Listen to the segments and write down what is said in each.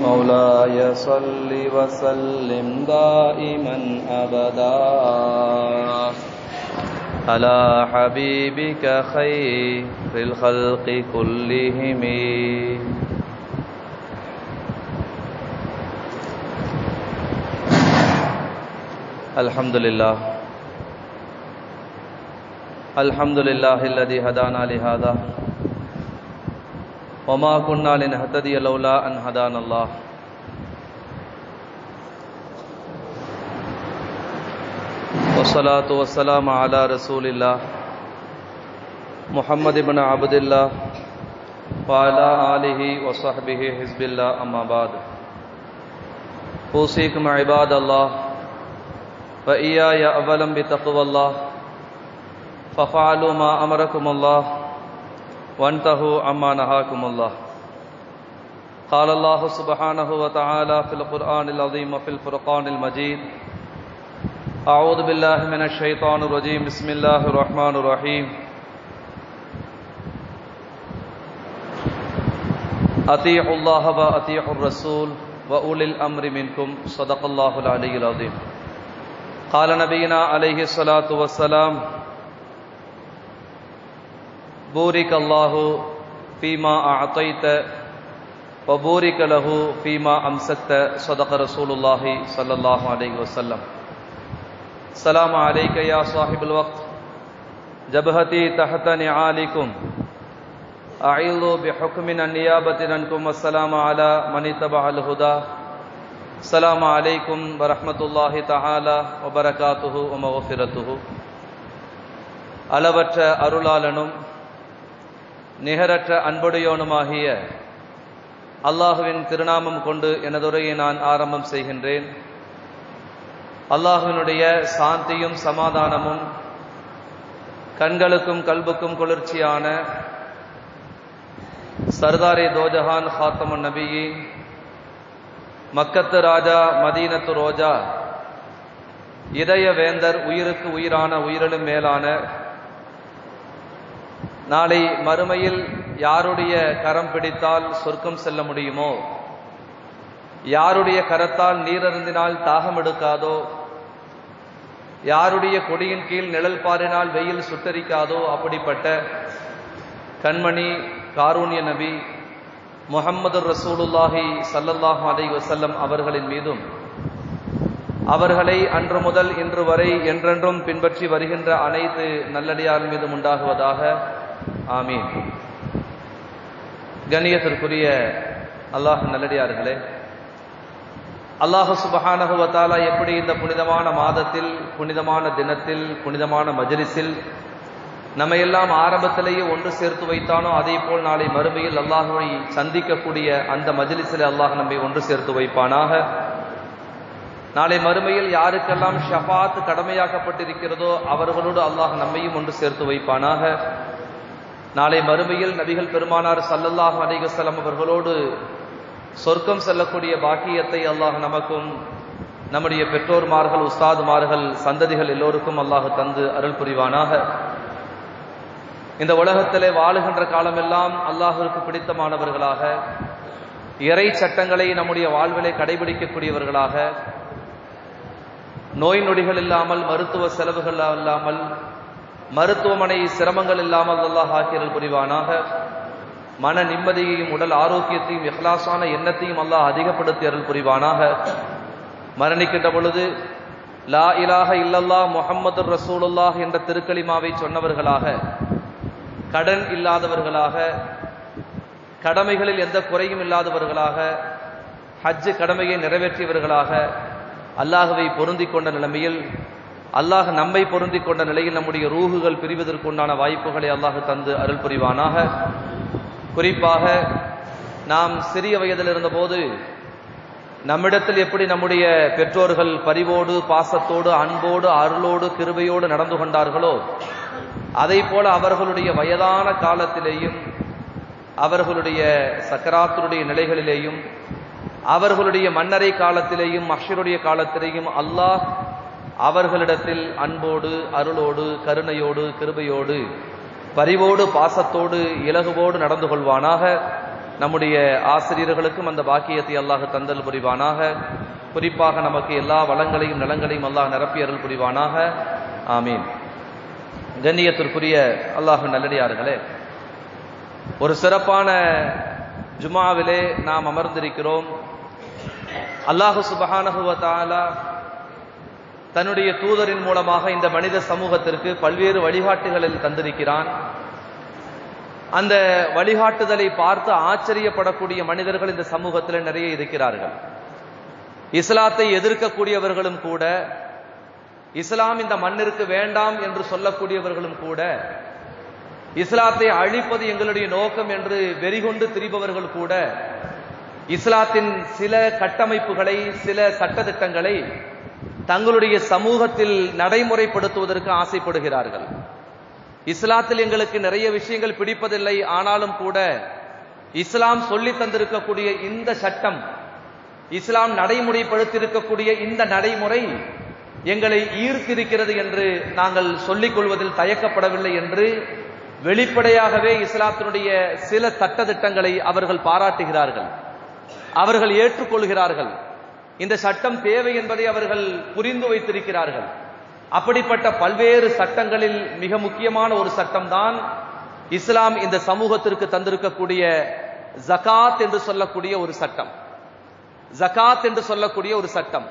مولاي صل وسلم دائما أبدا على حبيبك خير الخلق كلهم الحمد لله الحمد لله الذي هدانا لهذا وما كنا لنهتدي لولا أن هدانا الله والصلاة والسلام على رسول الله محمد بن عبد الله وعلى آله وصحبه حزب الله أما بعد أوصيكم عباد الله وإياي أولا بتقوى الله ففعلوا ما أمركم الله وانتهوا عما نهاكم الله قال الله سبحانه وتعالى في القرآن العظيم وفي الفرقان المجيد أعوذ بالله من الشيطان الرجيم بسم الله الرحمن الرحيم أطيعوا الله وأطيعوا الرسول وأولي الأمر منكم صدق الله العلي العظيم قال نبينا عليه الصلاة والسلام بورك الله فيما أعطيت وبورك له فيما أمسكت صدق رسول الله صلى الله عليه وسلم السلام عليك يا صاحب الوقت جبهتي تحت نعالكم أعيذ بحكم النيابة عنكم والسلام على من اتبع الهدى السلام عليكم ورحمة الله تعالى وبركاته ومغفرته அளவற்ற அருளாளனும் நிகரற்ற அன்புடையோனுமாகிய அல்லாஹுவின் திருநாமம் கொண்டு எனதுரையை நான் ஆரம்பம் செய்கின்றேன் அல்லாஹுவினுடைய சாந்தியும் சமாதானமும் கண்களுக்கும் கல்புக்கும் குளிர்ச்சியான சர்தாரே தோஜஹான் ஹாத்தமன் நபியி மக்கத்து ராஜா மதீனத்து ரோஜா இதய வேந்தர் உயிருக்கு உயிரான உயிரிலும் மேலான நாளை மறுமையில் யாருடைய கரம் பிடித்தால் சொர்க்கம் செல்ல முடியுமோ யாருடைய கரத்தால் நீரருந்தினால் தாகம் எடுக்காதோ யாருடைய கொடியின் கீழ் நிழல் பாரினால் வெயில் சுட்டரிக்காதோ அப்படிப்பட்ட கண்மணி காரூண்ய நபி முகம்மது ரசூலுல்லாஹி சல்லல்லாஹு அலை வசல்லம் அவர்களின் மீதும் அவர்களை அன்று முதல் இன்று வரை என்றென்றும் பின்பற்றி வருகின்ற அனைத்து நல்லடியார் மீதும் உண்டாகுவதாக ஆமீன் கண்ணியத்திற்குரிய அல்லாஹ் நல்லடியார்களே அல்லாஹு சுபஹானகுவத்தாலா எப்படி இந்த புனிதமான மாதத்தில் புனிதமான தினத்தில் புனிதமான மஜலிஸில் நம்ம எல்லாம் ஆரம்பத்திலேயே ஒன்று சேர்த்து வைத்தானோ அதே போல் நாளை மறுமையில் அல்லாஹுவை சந்திக்கக்கூடிய அந்த மஜலிஸில் அல்லாஹ் நம்மை ஒன்று சேர்த்து வைப்பானாக நாளை மறுமையில் யாருக்கெல்லாம் ஷஃபாத் கடமையாக்கப்பட்டிருக்கிறதோ அவர்களோடு அல்லாஹ் நம்மையும் ஒன்று சேர்த்து வைப்பானாக நாளை மறுமையில் நபிகள் பெருமானார் சல்லல்லாஹ் அலிகசலம் அவர்களோடு சொர்க்கம் செல்லக்கூடிய பாக்கியத்தை அல்லாஹ் நமக்கும் நம்முடைய பெற்றோர்மார்கள் உஸ்தாதுமார்கள் சந்ததிகள் எல்லோருக்கும் அல்லாஹ் தந்து அருள் புரிவானாக இந்த உலகத்திலே வாழுகின்ற காலமெல்லாம் அல்லாஹிற்கு பிடித்தமானவர்களாக இறை சட்டங்களை நம்முடைய வாழ்விலை கடைபிடிக்கக்கூடியவர்களாக நோய் நொடிகள் இல்லாமல் மருத்துவ செலவுகள் இல்லாமல் மருத்துவமனை சிரமங்கள் இல்லாமல் அல்லாஹ் ஆக்கியல் புரிவானாக மன நிம்மதியையும் உடல் ஆரோக்கியத்தையும் இஹ்லாசான எண்ணத்தையும் அல்லாஹ் அதிகப்படுத்தி அருள் புரிவானாக மரணிக்கின்ற பொழுது லா இலாக இல்லல்லா முஹம்மது ரசூலுல்லாஹ் என்ற திருக்களிமாவை சொன்னவர்களாக கடன் இல்லாதவர்களாக கடமைகளில் எந்த குறையும் இல்லாதவர்களாக ஹஜ்ஜு கடமையை நிறைவேற்றியவர்களாக அல்லாஹுவை பொருந்திக் கொண்ட நிலைமையில் அல்லாஹ் நம்மை பொருந்திக் கொண்ட நிலையில் நம்முடைய ரூகுகள் பிரிவதற்குண்டான வாய்ப்புகளை அல்லாஹ் தந்து அருள் புரிவானாக குறிப்பாக நாம் சிறிய வயதில் இருந்தபோது நம்மிடத்தில் எப்படி நம்முடைய பெற்றோர்கள் பரிவோடு பாசத்தோடு அன்போடு அருளோடு கிருபையோடு நடந்து கொண்டார்களோ அதை போல அவர்களுடைய வயதான காலத்திலேயும் அவர்களுடைய சக்கராத்துடைய நிலைகளிலேயும் அவர்களுடைய மன்னரை காலத்திலேயும் மஷருடைய காலத்திலேயும் அல்லாஹ் அவர்களிடத்தில் அன்போடு அருளோடு கருணையோடு கிருபையோடு பரிவோடு பாசத்தோடு இலகுவோடு நடந்து கொள்வானாக நம்முடைய ஆசிரியர்களுக்கும் அந்த பாக்கியத்தை அல்லாஹ் தந்தல் புரிவானாக குறிப்பாக நமக்கு எல்லா வளங்களையும் நலங்களையும் அல்லாஹ் நிரப்பி அருள் புரிவானாக ஆமீன் கண்ணியத்திற்குரிய அல்லாஹ் நல்லடியார்களே ஒரு சிறப்பான ஜுமாவிலே நாம் அமர்ந்திருக்கிறோம் அல்லாஹு சுபஹானஹுவ தஆலா தன்னுடைய தூதரின் மூலமாக இந்த மனித சமூகத்திற்கு பல்வேறு வழிகாட்டுகளில் தந்திருக்கிறான் அந்த வழிகாட்டுதலை பார்த்து ஆச்சரியப்படக்கூடிய மனிதர்கள் இந்த சமூகத்தில் நிறைய இருக்கிறார்கள் இஸ்லாத்தை எதிர்க்கக்கூடியவர்களும் கூட இஸ்லாம் இந்த மண்ணிற்கு வேண்டாம் என்று சொல்லக்கூடியவர்களும் கூட இஸ்லாத்தை அழிப்பது எங்களுடைய நோக்கம் என்று வெறிகொண்டு திரிபவர்கள் கூட இஸ்லாத்தின் சில கட்டமைப்புகளை சில சட்டத்திட்டங்களை தங்களுடைய சமூகத்தில் நடைமுறைப்படுத்துவதற்கு ஆசைப்படுகிறார்கள் இஸ்லாத்தில் எங்களுக்கு நிறைய விஷயங்கள் பிடிப்பதில்லை ஆனாலும் கூட இஸ்லாம் சொல்லி தந்திருக்கக்கூடிய இந்த சட்டம் இஸ்லாம் நடைமுறைப்படுத்தியிருக்கக்கூடிய இந்த நடைமுறை எங்களை ஈர்த்திருக்கிறது என்று நாங்கள் சொல்லிக் கொள்வதில் தயக்கப்படவில்லை என்று வெளிப்படையாகவே இஸ்லாத்தினுடைய சில சட்டத்திட்டங்களை அவர்கள் பாராட்டுகிறார்கள் அவர்கள் ஏற்றுக்கொள்கிறார்கள் இந்த சட்டம் தேவை என்பதை அவர்கள் புரிந்து வைத்திருக்கிறார்கள் அப்படிப்பட்ட பல்வேறு சட்டங்களில் மிக முக்கியமான ஒரு சட்டம் தான் இஸ்லாம் இந்த சமூகத்திற்கு தந்திருக்கக்கூடிய ஜகாத் என்று சொல்லக்கூடிய ஒரு சட்டம் ஜகாத் என்று சொல்லக்கூடிய ஒரு சட்டம்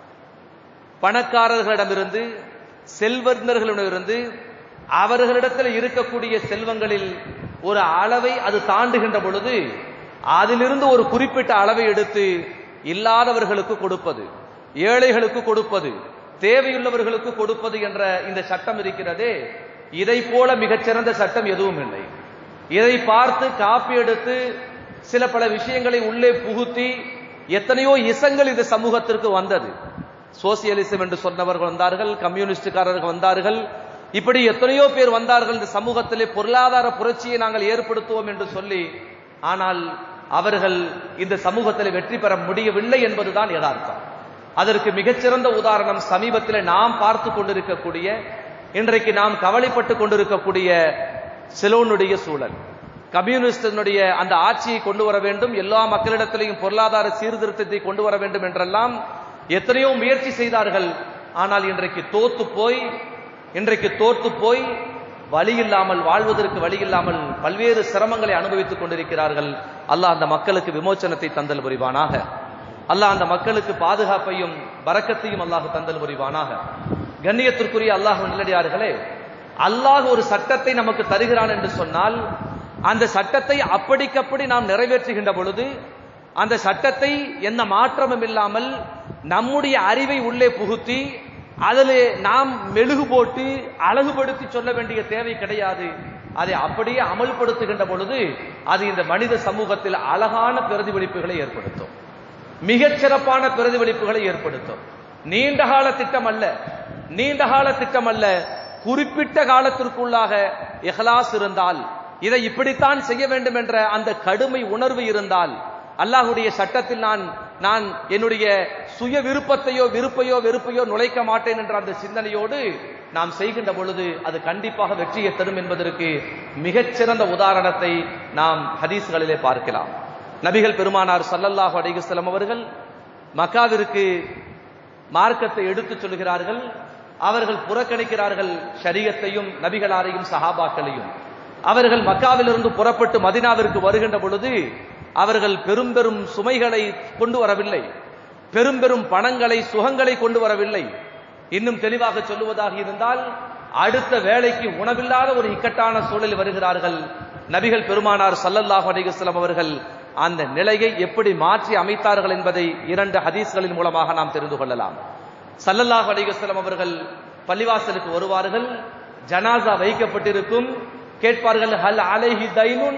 பணக்காரர்களிடமிருந்து செல்வந்தர்களிடமிருந்து அவர்களிடத்தில் இருக்கக்கூடிய செல்வங்களில் ஒரு அளவை அது தாண்டுகின்ற பொழுது அதிலிருந்து ஒரு குறிப்பிட்ட அளவை எடுத்து இல்லாதவர்களுக்கு கொடுப்பது ஏழைகளுக்கு கொடுப்பது தேவையுள்ளவர்களுக்கு கொடுப்பது என்ற இந்த சட்டம் இருக்கிறதே இதை போல மிகச்சிறந்த சட்டம் எதுவும் இல்லை இதை பார்த்து காப்பி எடுத்து சில பல விஷயங்களை உள்ளே புகுத்தி எத்தனையோ இசங்கள் இந்த சமூகத்திற்கு வந்தது சோசியலிசம் என்று சொன்னவர்கள் வந்தார்கள் கம்யூனிஸ்டுக்காரர்கள் வந்தார்கள் இப்படி எத்தனையோ பேர் வந்தார்கள் இந்த சமூகத்திலே பொருளாதார புரட்சியை நாங்கள் ஏற்படுத்துவோம் என்று சொல்லி ஆனால் அவர்கள் இந்த சமூகத்தில் வெற்றி பெற முடியவில்லை என்பதுதான் யதார்த்தம் அதற்கு மிகச்சிறந்த உதாரணம் சமீபத்தில் நாம் பார்த்து கொண்டிருக்கக்கூடிய இன்றைக்கு நாம் கவலைப்பட்டு கொண்டிருக்கக்கூடிய சிலோனுடைய சூழல் கம்யூனிஸ்டினுடைய அந்த ஆட்சியை கொண்டு வர வேண்டும் எல்லா மக்களிடத்திலையும் பொருளாதார சீர்திருத்தத்தை கொண்டு வர வேண்டும் என்றெல்லாம் எத்தனையோ முயற்சி செய்தார்கள் ஆனால் இன்றைக்கு தோத்து போய் இன்றைக்கு தோத்து போய் வழி இல்லாமல் வாழ்வதற்கு வழி இல்லாமல் பல்வேறு சிரமங்களை அனுபவித்துக் கொண்டிருக்கிறார்கள் அல்லாஹ் அந்த மக்களுக்கு விமோச்சனத்தை தந்தல் புரிவானாக அல்லாஹ் அந்த மக்களுக்கு பாதுகாப்பையும் பறக்கத்தையும் அல்லாஹ் தந்தல் புரிவானாக கண்ணியத்திற்குரிய அல்லாஹ் நல்லடியார்களே அல்லாஹ் ஒரு சட்டத்தை நமக்கு தருகிறான் என்று சொன்னால் அந்த சட்டத்தை அப்படிக்கப்படி நாம் நிறைவேற்றுகின்ற பொழுது அந்த சட்டத்தை எந்த மாற்றமும் இல்லாமல் நம்முடைய அறிவை உள்ளே புகுத்தி அதில் நாம் மெழுகு போட்டு அழகுபடுத்தி சொல்ல வேண்டிய தேவை கிடையாது அதை அப்படியே அமல்படுத்துகின்ற பொழுது அது இந்த மனித சமூகத்தில் அழகான பிரதிபலிப்புகளை ஏற்படுத்தும் மிகச் சிறப்பான பிரதிபலிப்புகளை ஏற்படுத்தும் நீண்டகால திட்டம் அல்ல நீண்டகால திட்டம் அல்ல குறிப்பிட்ட காலத்திற்குள்ளாக இஹ்லாஸ் இருந்தால் இதை இப்படித்தான் செய்ய வேண்டும் என்ற அந்த கடுமை உணர்வு இருந்தால் அல்லாஹுடைய சட்டத்தில் நான் நான் என்னுடைய சுய விருப்பத்தையோ விருப்பையோ வெறுப்பையோ நுழைக்க மாட்டேன் என்ற அந்த சிந்தனையோடு நாம் செய்கின்ற பொழுது அது கண்டிப்பாக வெற்றியை தரும் என்பதற்கு மிகச்சிறந்த உதாரணத்தை நாம் ஹதீஸ்களிலே பார்க்கலாம் நபிகள் பெருமானார் சல்லல்லாஹு அலைஹிஸ்ஸலாம் அவர்கள் மக்காவிற்கு மார்க்கத்தை எடுத்துச் சொல்கிறார்கள் அவர்கள் புறக்கணிக்கிறார்கள் ஷரியத்தையும் நபிகளாரையும் சஹாபாக்களையும் அவர்கள் மக்காவிலிருந்து புறப்பட்டு மதினாவிற்கு வருகின்ற பொழுது அவர்கள் பெரும் பெரும் சுமைகளை கொண்டு வரவில்லை பெரும் பெரும் பணங்களை சுகங்களை கொண்டு வரவில்லை இன்னும் தெளிவாக சொல்லுவதாக இருந்தால் அடுத்த வேலைக்கு உணவில்லாத ஒரு இக்கட்டான சூழலில் வருகிறார்கள் நபிகள் பெருமானார் சல்லல்லாஹு அலைஹிஸ்ஸலாம் அவர்கள் அந்த நிலையை எப்படி மாற்றி அமைத்தார்கள் என்பதை இரண்டு ஹதீஸ்களின் மூலமாக நாம் தெரிந்து கொள்ளலாம் சல்லல்லாஹு அலைஹிஸ்ஸலாம் அவர்கள் பள்ளிவாசலுக்கு வருவார்கள் ஜனாசா வைக்கப்பட்டிருக்கும் கேட்பார்கள் ஹல் அலைஹி தைனுன்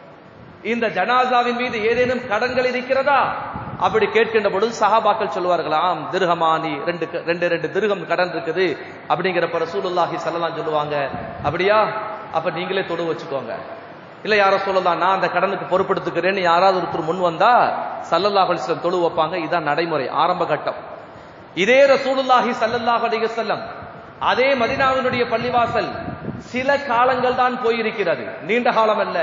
இந்த ஜனாசாவின் மீது ஏதேனும் கடன்கள் இருக்கிறதா அப்படி கேட்கின்ற பொழுது சஹாபாக்கள் சொல்லுவார்களாம் திருகமானி ரெண்டு க- ரெண்டு ரெண்டு திருகம் கடன் இருக்குது அப்படிங்கிறப்ப ரசூலுல்லாஹி ஸல்லல்லாஹு சொல்லுவாங்க அப்படியா அப்ப நீங்களே தொடு வச்சுக்கோங்க இல்ல யாரோ சொல்லலாம் நான் அந்த கடனுக்கு பொறுப்படுத்துக்கிறேன்னு யாராவது ஒருத்தர் முன் வந்தா சல்லல்லாஹு அலைஹி வஸல்லம் தொழு வைப்பாங்க இதான் நடைமுறை ஆரம்ப கட்டம் இதே ரசூலுல்லாஹி ஸல்லல்லாஹு அலைஹி வஸல்லம் அதே மதீனாவினுடைய பள்ளிவாசல் சில காலங்கள் தான் போயிருக்கிறது நீண்ட காலம் அல்ல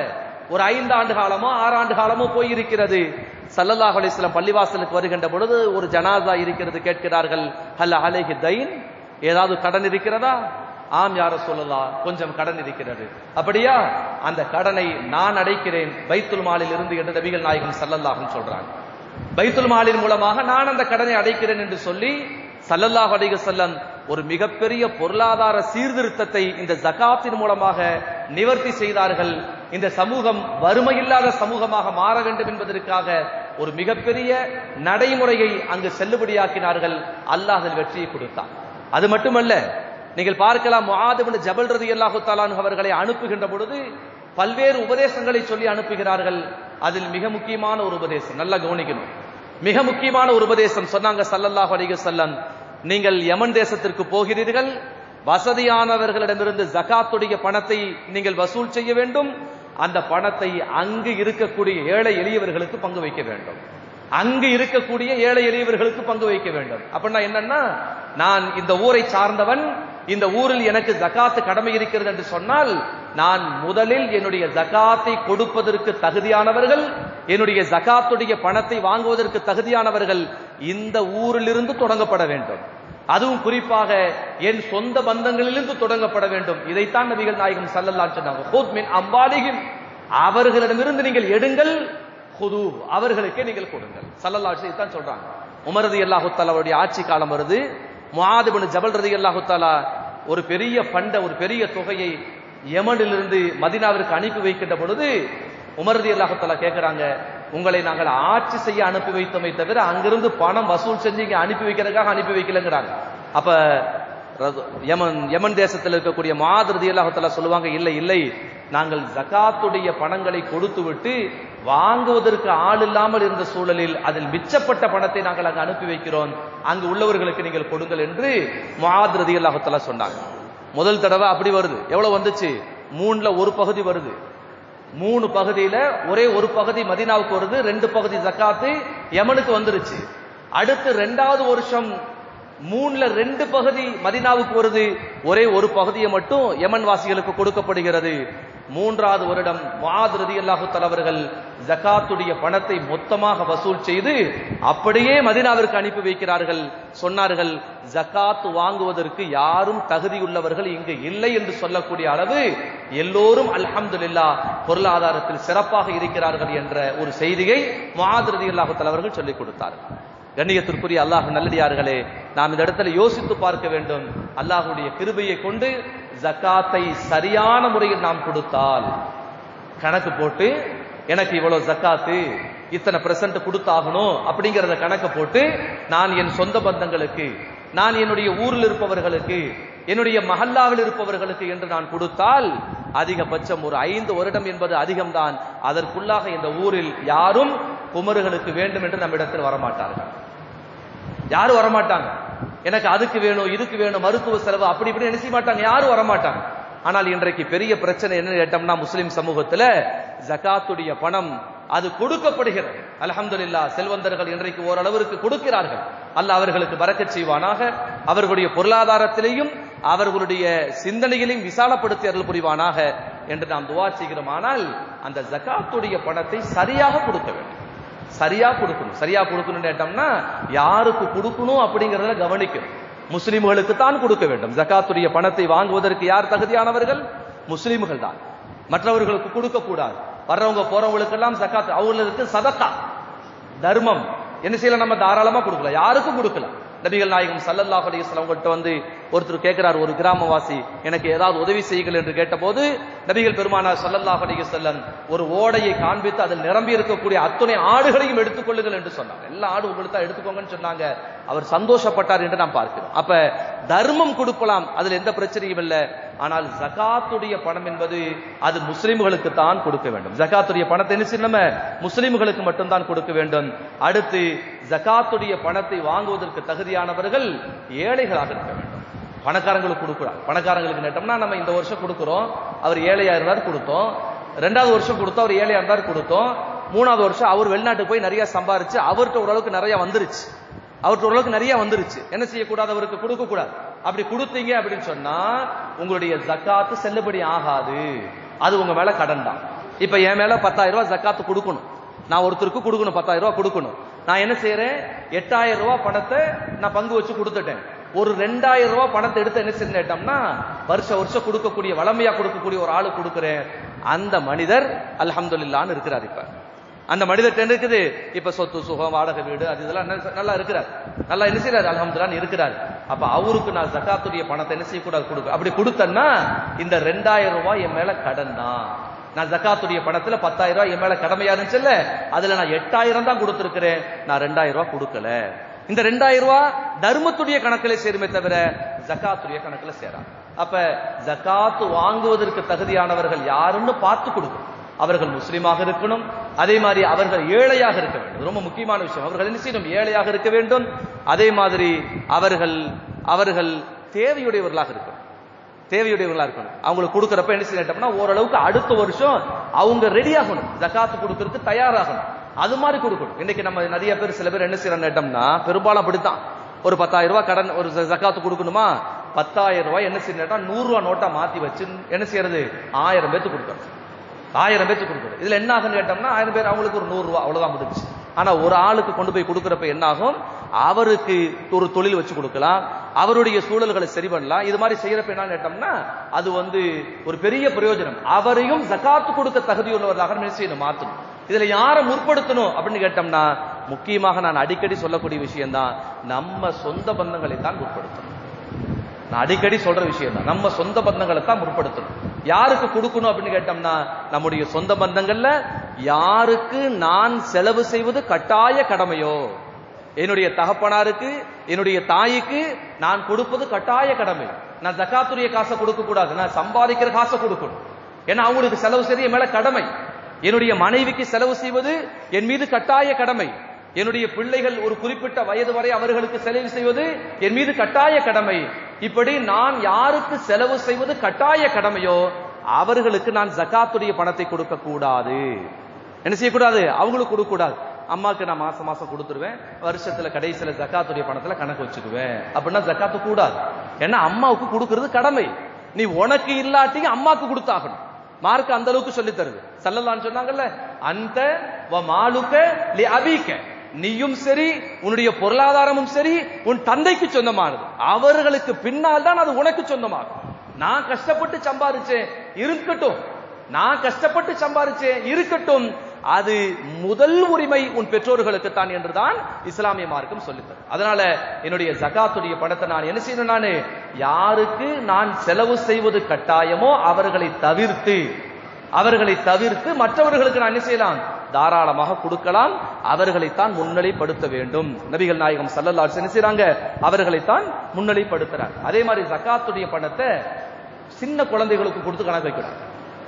ஒரு ஐந்து ஆண்டு காலமோ ஆறு ஆண்டு காலமோ போயிருக்கிறது சல்லல்லாஹு அலைஹி வஸல்லம் பள்ளிவாசலுக்கு வருகின்ற பொழுது ஒரு ஜனாசா இருக்கிறது கேட்கிறார்கள் ஹல்ல அலைஹி தைன் ஏதாவது கடன் இருக்கிறதா ஆம் யார சொல்லலாம் கொஞ்சம் கடன் இருக்கிறது அப்படியா அந்த கடனை நான் அடைக்கிறேன் பைத்துல் மாலில் இருந்து என்று நபிகள் நாயகம் சல்லல்லாஹுன்னு சொல்றாங்க பைத்துல் மாலின் மூலமாக நான் அந்த கடனை அடைக்கிறேன் என்று சொல்லி சல்லல்லாஹு அலைஹி வஸல்லம் ஒரு மிகப்பெரிய பொருளாதார சீர்திருத்தத்தை இந்த ஜகாத்தின் மூலமாக நிவர்த்தி செய்தார்கள் இந்த சமூகம் வறுமையில்லாத சமூகமாக மாற வேண்டும் என்பதற்காக ஒரு மிகப்பெரிய நடைமுறையை அங்கு செல்லுபடியாக்கினார்கள் அல்லாஹ் அதில் வெற்றியை கொடுத்தார் அது மட்டுமல்ல நீங்கள் பார்க்கலாம் முஆதுபின் ஜபல் ரதி அல்லாஹு தாலான் அவர்களை அனுப்புகின்ற பொழுது பல்வேறு உபதேசங்களை சொல்லி அனுப்புகிறார்கள் அதில் மிக முக்கியமான ஒரு உபதேசம் நல்லா கவனிக்கணும் மிக முக்கியமான ஒரு உபதேசம் சொன்னாங்க சல்லல்லாஹு அலைஹி வஸல்லம் நீங்கள் யமன் தேசத்திற்கு போகிறீர்கள் வசதியானவர்களிடமிருந்து ஜகாத்துடைய பணத்தை நீங்கள் வசூல் செய்ய வேண்டும் அந்த பணத்தை அங்கு இருக்கக்கூடிய ஏழை எளியவர்களுக்கு பங்கு வைக்க வேண்டும் அங்கு இருக்கக்கூடிய ஏழை எளியவர்களுக்கு பங்கு வைக்க வேண்டும் அப்படின்னா என்னன்னா நான் இந்த ஊரை சார்ந்தவன் இந்த ஊரில் எனக்கு ஜகாத்து கடமை இருக்கிறது என்று சொன்னால் நான் முதலில் என்னுடைய ஜகாத்தை கொடுப்பதற்கு தகுதியானவர்கள் என்னுடைய ஜகாத்துடைய பணத்தை வாங்குவதற்கு தகுதியானவர்கள் இந்த ஊரிலிருந்து தொடங்கப்பட வேண்டும் அதுவும் குறிப்பாக என் சொந்த பந்தங்களிலிருந்து தொடங்கப்பட வேண்டும் இதைத்தான் நபிகள் நாயகம் சல்லல்லாஹு சொன்னாங்க "ஹுத் மின் அம்வாலிஹிம்." அவர்களிடமிருந்து நீங்கள் எடுங்கள் ஹுது அவர்களுக்கே நீங்கள் கொடுங்கள் சல்லல்லாஹு அலைஹி தான் சொல்றாங்க உமர் ரலியல்லாஹு தஆலாவுடைய ஆட்சி காலம் வருது முஆத் இப்னு ஜபல் ரலியல்லாஹு தஆலா ஒரு பெரிய பண்ட ஒரு பெரிய தொகையை யமனிலிருந்து மதீனாவிற்கு அனுப்பி வைக்கின்ற பொழுது உமர் ரலியல்லாஹு தஆலா கேட்கறாங்க உங்களை நாங்கள் ஆட்சி செய்ய அனுப்பி வைத்தோமே தவிர அங்கிருந்து பணம் வசூல் செஞ்சு இங்க அனுப்பி வைக்கிறதுக்காக அனுப்பி வைக்கலங்கிறாங்க அப்ப ரது- யமன் யமன் தேசத்தில் இருக்கக்கூடிய மாதிரி அல்லாஹத்துல சொல்லுவாங்க இல்லை இல்லை நாங்கள் ஜகாத்துடைய பணங்களை கொடுத்து விட்டு வாங்குவதற்கு ஆள் இல்லாமல் இருந்த சூழலில் அதில் மிச்சப்பட்ட பணத்தை நாங்கள் அங்கு அனுப்பி வைக்கிறோம் அங்கு உள்ளவர்களுக்கு நீங்கள் கொடுங்கள் என்று மாதிரி அல்லாஹத்துல சொன்னாங்க முதல் தடவை அப்படி வருது எவ்வளவு வந்துச்சு மூணுல ஒரு பகுதி வருது மூணு பகுதியில ஒரே ஒரு பகுதி மதீனாவுக்கு வருது ரெண்டு பகுதி ஜக்காத்து யமனுக்கு வந்துருச்சு அடுத்து ரெண்டாவது வருஷம் மூணுல ரெண்டு பகுதி மதீனாவுக்கு வருது ஒரே ஒரு பகுதியை மட்டும் யமன் வாசிகளுக்கு கொடுக்கப்படுகிறது மூன்றாவது வருடம் முஆத் ரலியல்லாஹு தலைவர்கள் ஜகாத்துடைய பணத்தை மொத்தமாக வசூல் செய்து அப்படியே மதீனாவிற்கு அனுப்பி வைக்கிறார்கள் சொன்னார்கள் ஜகாத் வாங்குவதற்கு யாரும் தகுதியுள்ளவர்கள் இங்கு இல்லை என்று சொல்லக்கூடிய அளவு எல்லோரும் அல்ஹம்துலில்லாஹ் பொருளாதாரத்தில் சிறப்பாக இருக்கிறார்கள் என்ற ஒரு செய்தியை முஆத் ரலியல்லாஹு தலைவர்கள் சொல்லிக் கொடுத்தார்கள் கண்ணியத்திற்குரிய அல்லாஹ் நல்லடியார்களே நாம் இந்த இடத்துல யோசித்து பார்க்க வேண்டும் அல்லாஹ்வுடைய கிருபையை கொண்டு ஜக்காத்தை சரியான முறையில் நாம் கொடுத்தால் கணக்கு போட்டு எனக்கு இவ்வளவு ஜக்காத்து இத்தனை பிரசன்ட் கொடுத்தாகணும் அப்படிங்கறத கணக்கு போட்டு நான் என் சொந்த பந்தங்களுக்கு நான் என்னுடைய ஊரில் இருப்பவர்களுக்கு என்னுடைய மஹல்லாவில் இருப்பவர்களுக்கு என்று நான் கொடுத்தால் அதிகபட்சம் ஒரு ஐந்து வருடம் என்பது அதிகம்தான் அதற்குள்ளாக இந்த ஊரில் யாரும் குமர்களுக்கு வேண்டும் என்று நம்மிடத்தில் வரமாட்டார்கள் யாரும் வரமாட்டாங்க எனக்கு அதுக்கு வேணும் இதுக்கு வேணும் மருத்துவ செலவு அப்படி இப்படி என்ன செய்ய மாட்டாங்க யாரும் வரமாட்டாங்க ஆனால் இன்றைக்கு பெரிய பிரச்சனை என்ன கேட்டோம்னா முஸ்லிம் சமூகத்துல ஜகாத்துடைய பணம் அது கொடுக்கப்படுகிறது அல்ஹம்துலில்லாஹ் செல்வந்தர்கள் இன்றைக்கு ஓரளவிற்கு கொடுக்கிறார்கள் அல்லாஹ் அவர்களுக்கு பறக்கச் செய்வானாக அவர்களுடைய பொருளாதாரத்திலேயும் அவர்களுடைய சிந்தனைகளையும் விசாலப்படுத்தி அருள் புரிவானாக என்று நாம் துவா செய்கிறோம் ஆனால் அந்த ஜகாத்துடைய பணத்தை சரியாக கொடுக்க வேண்டும் சரியா கொடுக்கணும் சரியா கொடுக்கணும் கேட்டோம்னா யாருக்கு கொடுக்கணும் அப்படிங்கறத கவனிக்கணும் முஸ்லிம்களுக்கு தான் கொடுக்க வேண்டும் ஜகாத்துடைய பணத்தை வாங்குவதற்கு யார் தகுதியானவர்கள் முஸ்லிம்கள் தான் மற்றவர்களுக்கு கொடுக்க கூடாது வர்றவங்க போறவங்களுக்கெல்லாம் ஜகாத் அவங்களுக்கு சதக்கா தர்மம் என்ன செய்யலாம் நம்ம தாராளமா கொடுக்கலாம் யாருக்கும் கொடுக்கலாம் நபிகள் நாயகம் சல்லல்லாஹு அலைஹி வஸல்லம் அவங்கள்ட்ட வந்து ஒருத்தர் கேட்கிறார் ஒரு கிராமவாசி எனக்கு ஏதாவது உதவி செய்யுங்கள் என்று கேட்டபோது நபிகள் பெருமானார் சல்லல்லாஹு அலைஹி வஸல்லம் ஒரு ஓடையை காண்பித்து அதில் நிரம்பி இருக்கக்கூடிய அத்துணை ஆடுகளையும் எடுத்துக்கொள்ளுங்கள் என்று சொன்னாங்க எல்லா ஆடு உங்களுக்கு தான் எடுத்துக்கோங்கன்னு சொன்னாங்க அவர் சந்தோஷப்பட்டார் என்று நாம் பார்க்கிறோம் அப்ப தர்மம் கொடுக்கலாம் அதுல எந்த பிரச்சனையும் இல்லை ஆனால் ஜகாத்துடைய பணம் என்பது அது முஸ்லிம்களுக்கு தான் கொடுக்க வேண்டும் ஜகாத்துடைய பணத்தை என்ன செய்யணும் நம்ம முஸ்லிம்களுக்கு மட்டும்தான் கொடுக்க வேண்டும் அடுத்து ஜகாத்துடைய பணத்தை வாங்குவதற்கு தகுதியானவர்கள் ஏழைகளாக இருக்க வேண்டும் பணக்காரங்களுக்கு கொடுக்குறாங்க பணக்காரங்களுக்கு நேட்டோம்னா நம்ம இந்த வருஷம் கொடுக்குறோம் அவர் ஏழையா இருந்தார் கொடுத்தோம் ரெண்டாவது வருஷம் கொடுத்தோம் அவர் ஏழையா இருந்தார் கொடுத்தோம் மூணாவது வருஷம் அவர் வெளிநாட்டுக்கு போய் நிறைய சம்பாரிச்சு அவர்கிட்ட ஓரளவுக்கு நிறைய வந்துருச்சு அவர்கிட்ட ஓரளவுக்கு நிறைய வந்துருச்சு என்ன செய்யக்கூடாது அவருக்கு கொடுக்க கூடாது அப்படி கொடுத்தீங்க அப்படின்னு சொன்னா உங்களுடைய ஜக்காத்து செல்லுபடி ஆகாது அது உங்க மேல கடன் தான் இப்ப என் மேல பத்தாயிரம் ரூபாய் ஜக்காத்து கொடுக்கணும் நான் ஒருத்தருக்கு கொடுக்கணும் பத்தாயிரம் ரூபாய் கொடுக்கணும் நான் என்ன செய்யறேன் எட்டாயிரம் ரூபாய் பணத்தை நான் பங்கு வச்சு கொடுத்துட்டேன் ஒரு ரெண்டாயிரம் ரூபாய் பணத்தை எடுத்து என்ன செஞ்சேட்டோம்னா வருஷ வருஷம் கொடுக்கக்கூடிய வளமையா கொடுக்கக்கூடிய ஒரு ஆளு கொடுக்குறேன் அந்த மனிதர் அல்ஹம்துலில்லான்னு இருக்கிறார் இப்ப அந்த மனிதர்கிட்ட என்ன இருக்குது இப்ப சொத்து சுகம் வாடகை வீடு அது இதெல்லாம் நல்ல- நல்லா இருக்கிறார் நல்லா என்ன செய்யறாரு அல்ஹம்துலில்லான்னு இருக்கிறார் அப்ப அவருக்கு நான் ஜக்காத்துடைய பணத்தை என்ன செய்யக்கூடாது கொடுக்க அப்படி கொடுத்தேன்னா இந்த ரெண்டாயிரம் ரூபாய் என் மேல கடன் தான் நான் ஜக்காத்துடைய பணத்துல பத்தாயிரம் ரூபாய் என் மேல கடமையா இருந்துச்சுல்ல அதுல நான் எட்டாயிரம் தான் கொடுத்திருக்கிறேன் நான் ரெண்டாயிரம் ரூபாய் கொடுக்கல இந்த ரெண்டாயிரம் ரூபாய் தர்மத்துடைய கணக்கிலே சேருமே தவிர ஜக்காத்துடைய கணக்குல சேரா அப்ப ஜக்காத்து வாங்குவதற்கு தகுதியானவர்கள் யாருன்னு பார்த்து கொடுக்கணும் அவர்கள் முஸ்லீமாக இருக்கணும் அதே மாதிரி அவர்கள் ஏழையாக இருக்க வேண்டும் இது ரொம்ப முக்கியமான விஷயம் அவர்கள் என்ன செய்யணும் ஏழையாக இருக்க வேண்டும் அதே மாதிரி அவர்கள் அவர்கள் தேவையுடையவர்களாக இருக்கணும் தேவையுடையவர்களா இருக்கணும் அவங்களுக்கு கொடுக்கறப்ப என்ன செய்யட்டோம்னா ஓரளவுக்கு அடுத்த வருஷம் அவங்க ரெடி ஆகணும் ஜக்காத்து கொடுக்கறதுக்கு தயாராகணும் அது மாதிரி கொடுக்கணும் இன்னைக்கு நம்ம நிறைய பேர் சில பேர் என்ன செய்யறோம்னா பெரும்பாலும் அப்படித்தான் ஒரு பத்தாயிரம் ரூபாய் கடன் ஒரு ஜ- ஜக்காத்து கொடுக்கணுமா பத்தாயிரம் ரூபாய் என்ன செய்யணும் நூறு ரூபாய் நோட்டா மாத்தி வச்சு என்ன செய்யறது ஆயிரம் பேத்துக்கு கொடுக்கணும் ஆயிரம் பேத்துக்கு கொடுக்குறது இதுல என்ன ஆகும்னு கேட்டோம்னா ஆயிரம் பேர் அவங்களுக்கு ஒரு நூறு ரூபாய் அவ்வளவுதான் முடிஞ்சு ஆனா ஒரு ஆளுக்கு கொண்டு போய் கொடுக்கறப்ப என்ன ஆகும் அவருக்கு ஒரு தொழில் வச்சு கொடுக்கலாம் அவருடைய சூழல்களை சரி பண்ணலாம் இது மாதிரி செய்யறப்ப என்ன கேட்டோம்னா அது வந்து ஒரு பெரிய பிரயோஜனம் அவரையும் ஜகாத்து கொடுக்க தகுதியுள்ளவர்களாக என்ன செய்யணும் மாத்தணும் இதுல யாரை முற்படுத்தணும் அப்படின்னு கேட்டோம்னா முக்கியமாக நான் அடிக்கடி சொல்லக்கூடிய விஷயம்தான் நம்ம சொந்த பந்தங்களை தான் முற்படுத்தணும் நான் அடிக்கடி சொல்ற விஷயம் தான் நம்ம சொந்த பந்தங்களை தான் முற்படுத்தணும் யாருக்கு கொடுக்கணும் அப்படின்னு கேட்டோம்னா நம்முடைய சொந்த பந்தங்கள்ல யாருக்கு நான் செலவு செய்வது கட்டாய கடமையோ என்னுடைய தகப்பனாருக்கு என்னுடைய தாய்க்கு நான் கொடுப்பது கட்டாய கடமை நான் ஜக்காத்துடைய காசை கொடுக்க கூடாது நான் சம்பாதிக்கிற காசை கொடுக்கணும் ஏன்னா அவங்களுக்கு செலவு செய்ய என் மேல கடமை என்னுடைய மனைவிக்கு செலவு செய்வது என் மீது கட்டாய கடமை என்னுடைய பிள்ளைகள் ஒரு குறிப்பிட்ட வயது வரை அவர்களுக்கு செலவு செய்வது என் மீது கட்டாய கடமை இப்படி நான் யாருக்கு செலவு செய்வது கட்டாய கடமையோ அவர்களுக்கு நான் ஜகாத்துடைய பணத்தை கொடுக்க கூடாது என்ன செய்யக்கூடாது அவங்களுக்கு கொடுக்க கூடாது அம்மாக்கு நான் மாசம் மாசம் கொடுத்துருவேன் வருஷத்துல கடைசியில ஜக்காத்துடைய பணத்துல கணக்கு வச்சுக்குவேன் அப்படின்னா ஜக்காத்து கூடாது ஏன்னா அம்மாவுக்கு கொடுக்கிறது கடமை நீ உனக்கு இல்லாட்டி அம்மாக்கு கொடுத்தாகணும் மார்க் அந்த அளவுக்கு சொல்லி தருது சல்லல்லான்னு சொன்னாங்கல்ல அந்த வ மாலுக்க லி அபீக்க நீயும் சரி உன்னுடைய பொருளாதாரமும் சரி உன் தந்தைக்கு சொந்தமானது அவர்களுக்கு பின்னால் தான் அது உனக்கு சொந்தமாகும் நான் கஷ்டப்பட்டு சம்பாரிச்சேன் இருக்கட்டும் நான் கஷ்டப்பட்டு சம்பாரிச்சேன் இருக்கட்டும் அது முதல் உரிமை உன் பெற்றோர்களுக்கு தான் என்றுதான் இஸ்லாமிய மார்க்கம் சொல்லித்தரும் அதனால என்னுடைய ஜகாத்துடைய பணத்தை நான் என்ன செய்யணும் நானு யாருக்கு நான் செலவு செய்வது கட்டாயமோ அவர்களை தவிர்த்து அவர்களை தவிர்த்து மற்றவர்களுக்கு நான் என்ன செய்யலாம் தாராளமாக கொடுக்கலாம் அவர்களைத்தான் முன்னிலைப்படுத்த வேண்டும் நபிகள் நாயகம் சல்லல்லாஹு என்ன செய்றாங்க அவர்களைத்தான் முன்னிலைப்படுத்துறாங்க அதே மாதிரி ஜகாத்துடைய பணத்தை சின்ன குழந்தைகளுக்கு கொடுத்து கணக்கு வைக்கணும்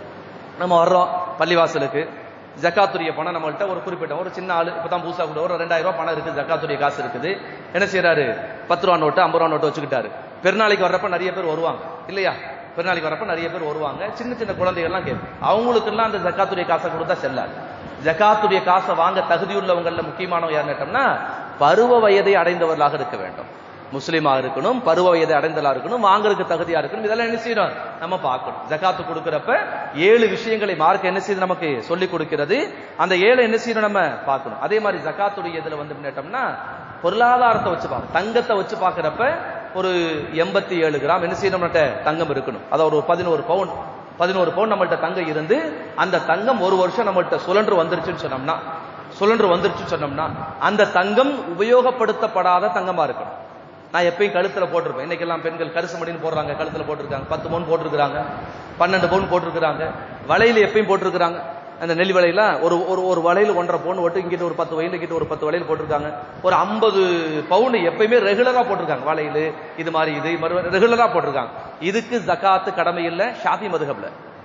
நம்ம வர்றோம் பள்ளிவாசலுக்கு ஜக்காத்துடைய பணம் நம்மள்ட்ட ஒரு குறிப்பிட்ட ஒரு சின்ன ஆளு இப்பதான் பூசா கூட ஒரு ரெண்டாயிரம் ரூபாய் பணம் இருக்குது ஜக்காத்துடைய காசு இருக்குது என்ன செய்யறாரு பத்து ரூபா நோட்டு ஐம்பது ரூபா நோட்டு வச்சுக்கிட்டாரு பெருநாளைக்கு வர்றப்ப நிறைய பேர் வருவாங்க இல்லையா பெருநாளைக்கு வரப்ப நிறைய பேர் வருவாங்க சின்ன சின்ன குழந்தைகள்லாம் கேட்கும் அவங்களுக்கெல்லாம் அந்த ஜக்காத்துடைய காசை கொடுத்தா செல்லாது ஜக்காத்துடைய காசை வாங்க தகுதியுள்ளவங்கள்ல முக்கியமானவங்க யாருன்னு கேட்டோம்னா பருவ வயதை அடைந்தவர்களாக இருக்க வேண்டும் முஸ்லீமா இருக்கணும் பருவ வயதை அடைந்தலா இருக்கணும் வாங்குறதுக்கு தகுதியா இருக்கணும் இதெல்லாம் என்ன செய்யணும் நம்ம பார்க்கணும் ஜகாத்து கொடுக்கறப்ப ஏழு விஷயங்களை மார்க் என்ன செய்யுது நமக்கு சொல்லி கொடுக்கிறது அந்த ஏழு என்ன செய்யணும் நம்ம பார்க்கணும் அதே மாதிரி ஜகாத்துடைய இதுல வந்து கேட்டோம்னா பொருளாதாரத்தை வச்சு பார்க்கணும் தங்கத்தை வச்சு பார்க்கறப்ப ஒரு எண்பத்தி ஏழு கிராம் என்ன செய்யணும் நம்மகிட்ட தங்கம் இருக்கணும் அதாவது ஒரு பதினோரு பவுன் பதினோரு பவுன் நம்மள்ட்ட தங்கம் இருந்து அந்த தங்கம் ஒரு வருஷம் நம்மள்ட்ட சுழன்று வந்துருச்சுன்னு சொன்னோம்னா சுழன்று வந்துருச்சுன்னு சொன்னோம்னா அந்த தங்கம் உபயோகப்படுத்தப்படாத தங்கமா இருக்கணும் நான் எப்பயும் கழுத்துல போட்டிருப்பேன் இன்னைக்கெல்லாம் பெண்கள் கருசு மடின்னு போடுறாங்க கழுத்துல போட்டிருக்காங்க பத்து பவுன் போட்டிருக்கிறாங்க பன்னெண்டு பவுன் போட்டிருக்கிறாங்க வளையல எப்பயும் போட்டிருக்கிறாங்க அந்த நெல் வலையில ஒரு ஒரு ஒரு வளையல் ஒன்றரை பவுன் போட்டு இங்கிட்ட ஒரு பத்து வயலு கிட்ட ஒரு பத்து வளையல் போட்டிருக்காங்க ஒரு ஐம்பது பவுன் எப்பயுமே ரெகுலரா போட்டிருக்காங்க வளையல் இது மாதிரி இது மறு ரெகுலரா போட்டிருக்காங்க இதுக்கு ஜக்காத்து கடமை இல்லை ஷாஃபி மதுகப்ல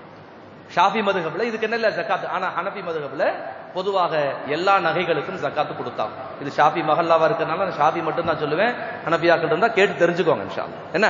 ஷாஃபி மதுகப்ல இதுக்கு என்ன இல்ல ஜக்காத்து ஆனா ஹனபி மதுகப்ல பொதுவாக எல்லா நகைகளுக்கும் ஜக்காத்து கொடுத்தாங்க இது ஷாஃபி மஹல்லாவா இருக்கறனால நான் ஷாஃபி மட்டும் தான் சொல்லுவேன் ஹனபியாக்கள் இருந்தா கேட்டு தெரிஞ்சுக்கோங்க இன்ஷா அல்லாஹ். என்ன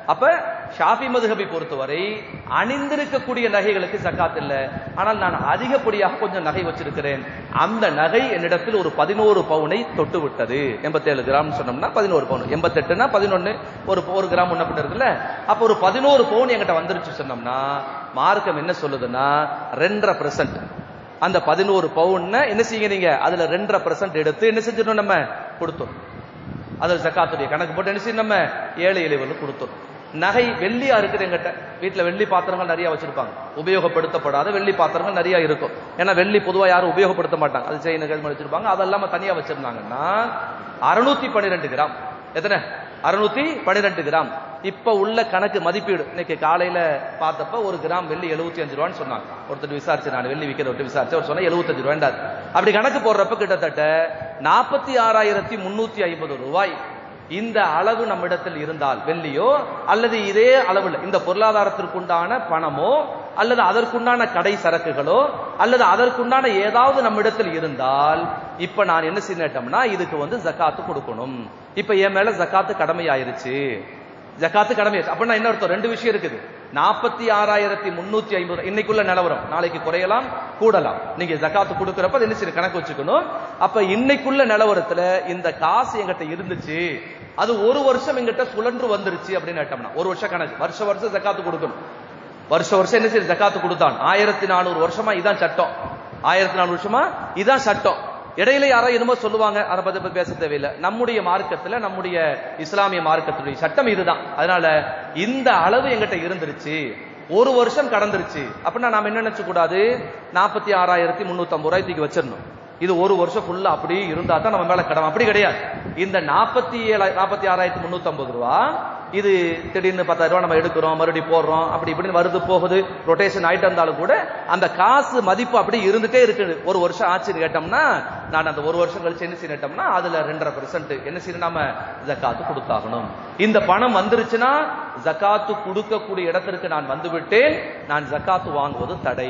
அப்ப ஷாஃபி மதுஹபை பொறுத்தவரை அணிந்திருக்கக்கூடிய நகைகளுக்கு ஜக்காத் இல்ல ஆனால் நான் அதிகப்படியாக கொஞ்சம் நகை வச்சிருக்கிறேன் அந்த நகை என்னிடத்தில் ஒரு பதினோரு பவுனை தொட்டு விட்டது எண்பத்தேழு கிராம் சொன்னோம்னா பதினோரு பவுன் எண்பத்தெட்டுனா பதினொன்னு ஒரு ஒரு கிராம் முன்ன பின்ன இருக்குல்ல அப்ப ஒரு பதினோரு பவுன் என்கிட்ட வந்துருச்சு சொன்னோம்னா மார்க்கம் என்ன சொல்லுதுன்னா ரெண்டரை பெர்சன்ட் அந்த பதினோரு பவுன் என்ன செய்யுங்க நீங்க அதுல ரெண்டரை பெர்சன்ட் எடுத்து என்ன செஞ்சிடணும் நம்ம கொடுத்தோம் அதில் ஜக்காத்துடைய கணக்கு போட்டு என்ன செய்யணும் நம்ம ஏழை எளிவர்கள் கொடுத்தோம் நகை வெள்ளியா இருக்குது எங்கிட்ட வீட்டுல வெள்ளி பாத்திரங்கள் நிறைய வச்சிருப்பாங்க உபயோகப்படுத்தப்படாத வெள்ளி பாத்திரங்கள் நிறைய இருக்கும் ஏன்னா வெள்ளி பொதுவா யாரும் உபயோகப்படுத்த மாட்டாங்க அது செயின்கள் வச்சிருப்பாங்க அதெல்லாம் தனியா வச்சிருந்தாங்கன்னா அறுநூத்தி பன்னிரெண்டு கிராம் எத்தனை அறுநூத்தி பன்னிரெண்டு கிராம் இப்ப உள்ள கணக்கு மதிப்பீடு இன்னைக்கு காலையில பார்த்தப்ப ஒரு கிராம் வெள்ளி எழுபத்தி அஞ்சு ரூபான்னு சொன்னாங்க ஒருத்தர் விசாரிச்சு நான் வெள்ளி விற்கிற ஒருத்தர் விசாரிச்சு அவர் சொன்னா எழுபத்தஞ்சு ரூபாண்டாது அப்படி கணக்கு போடுறப்ப கிட்டத்தட்ட நாற்பத்தி ஆறாயிரத்தி முன்னூத்தி ஐம்பது ரூபாய் இந்த அளவு நம்மிடத்தில் இருந்தால் வெள்ளியோ அல்லது இதே அளவில் இந்த பொருளாதாரத்திற்குண்டான பணமோ அல்லது அதற்குண்டான கடை சரக்குகளோ அல்லது அதற்குண்டான ஏதாவது நம்மிடத்தில் இருந்தால் இப்ப நான் என்ன செய்யட்டோம்னா இதுக்கு வந்து ஜக்காத்து கொடுக்கணும் இப்ப என் மேல ஜக்காத்து கடமையாயிருச்சு ஜக்காத்து கடமை அப்படின்னா என்ன அர்த்தம் ரெண்டு விஷயம் இருக்குது நாற்பத்தி ஆறாயிரத்தி முன்னூத்தி ஐம்பது இன்னைக்குள்ள நிலவரம் நாளைக்கு குறையலாம் கூடலாம் நீங்க ஜக்காத்து கொடுக்கறப்ப அது என்ன செய்ய கணக்கு வச்சுக்கணும் அப்ப இன்னைக்குள்ள நிலவரத்துல இந்த காசு எங்கிட்ட இருந்துச்சு அது ஒரு வருஷம் எங்கிட்ட சுழன்று வந்துருச்சு அப்படின்னு கேட்டோம்னா ஒரு வருஷம் கணக்கு வருஷ வருஷம் ஜக்காத்து கொடுக்கணும் வருஷ வருஷம் என்ன செய்ய ஜக்காத்து கொடுத்தான் ஆயிரத்தி நானூறு வருஷமா இதான் சட்டம் ஆயிரத்தி நானூறு வருஷமா இதான் சட்டம் இடையில யாரோ என்னமோ சொல்லுவாங்க அதை பத்தி பத்தி பேச தேவையில்லை நம்முடைய மார்க்கத்துல நம்முடைய இஸ்லாமிய மார்க்கத்துடைய சட்டம் இதுதான் அதனால இந்த அளவு எங்கிட்ட இருந்துருச்சு ஒரு வருஷம் கடந்துருச்சு அப்படின்னா நாம என்ன நினைச்சு கூடாது நாற்பத்தி ஆறாயிரத்தி முன்னூத்தி ஐம்பது ரூபாய் தூக்கி வச்சிடணும் இது ஒரு வருஷம் ஃபுல்லா அப்படி இருந்தா தான் நம்ம மேல கடமை அப்படி கிடையாது இந்த நாற்பத்தி ஏழு நாற்பத்தி ஆறாயிரத்தி முன்னூத்தி ஐம்பது ரூபா இது திடீர்னு பத்தாயிரம் ரூபாய் நம்ம எடுக்கிறோம் மறுபடியும் போடுறோம் அப்படி இப்படின்னு வருது போகுது ரொட்டேஷன் ஆயிட்டு இருந்தாலும் கூட அந்த காசு மதிப்பு அப்படி இருந்துட்டே இருக்குது ஒரு வருஷம் ஆச்சுன்னு கேட்டோம்னா நான் அந்த ஒரு வருஷம் கழிச்சு என்ன செய்யட்டோம்னா அதுல ரெண்டரை பெர்சன்ட் என்ன செய்யணும் நாம ஜக்காத்து கொடுத்தாகணும் இந்த பணம் வந்துருச்சுன்னா ஜக்காத்து கொடுக்கக்கூடிய இடத்திற்கு நான் வந்து விட்டேன் நான் ஜக்காத்து வாங்குவது தடை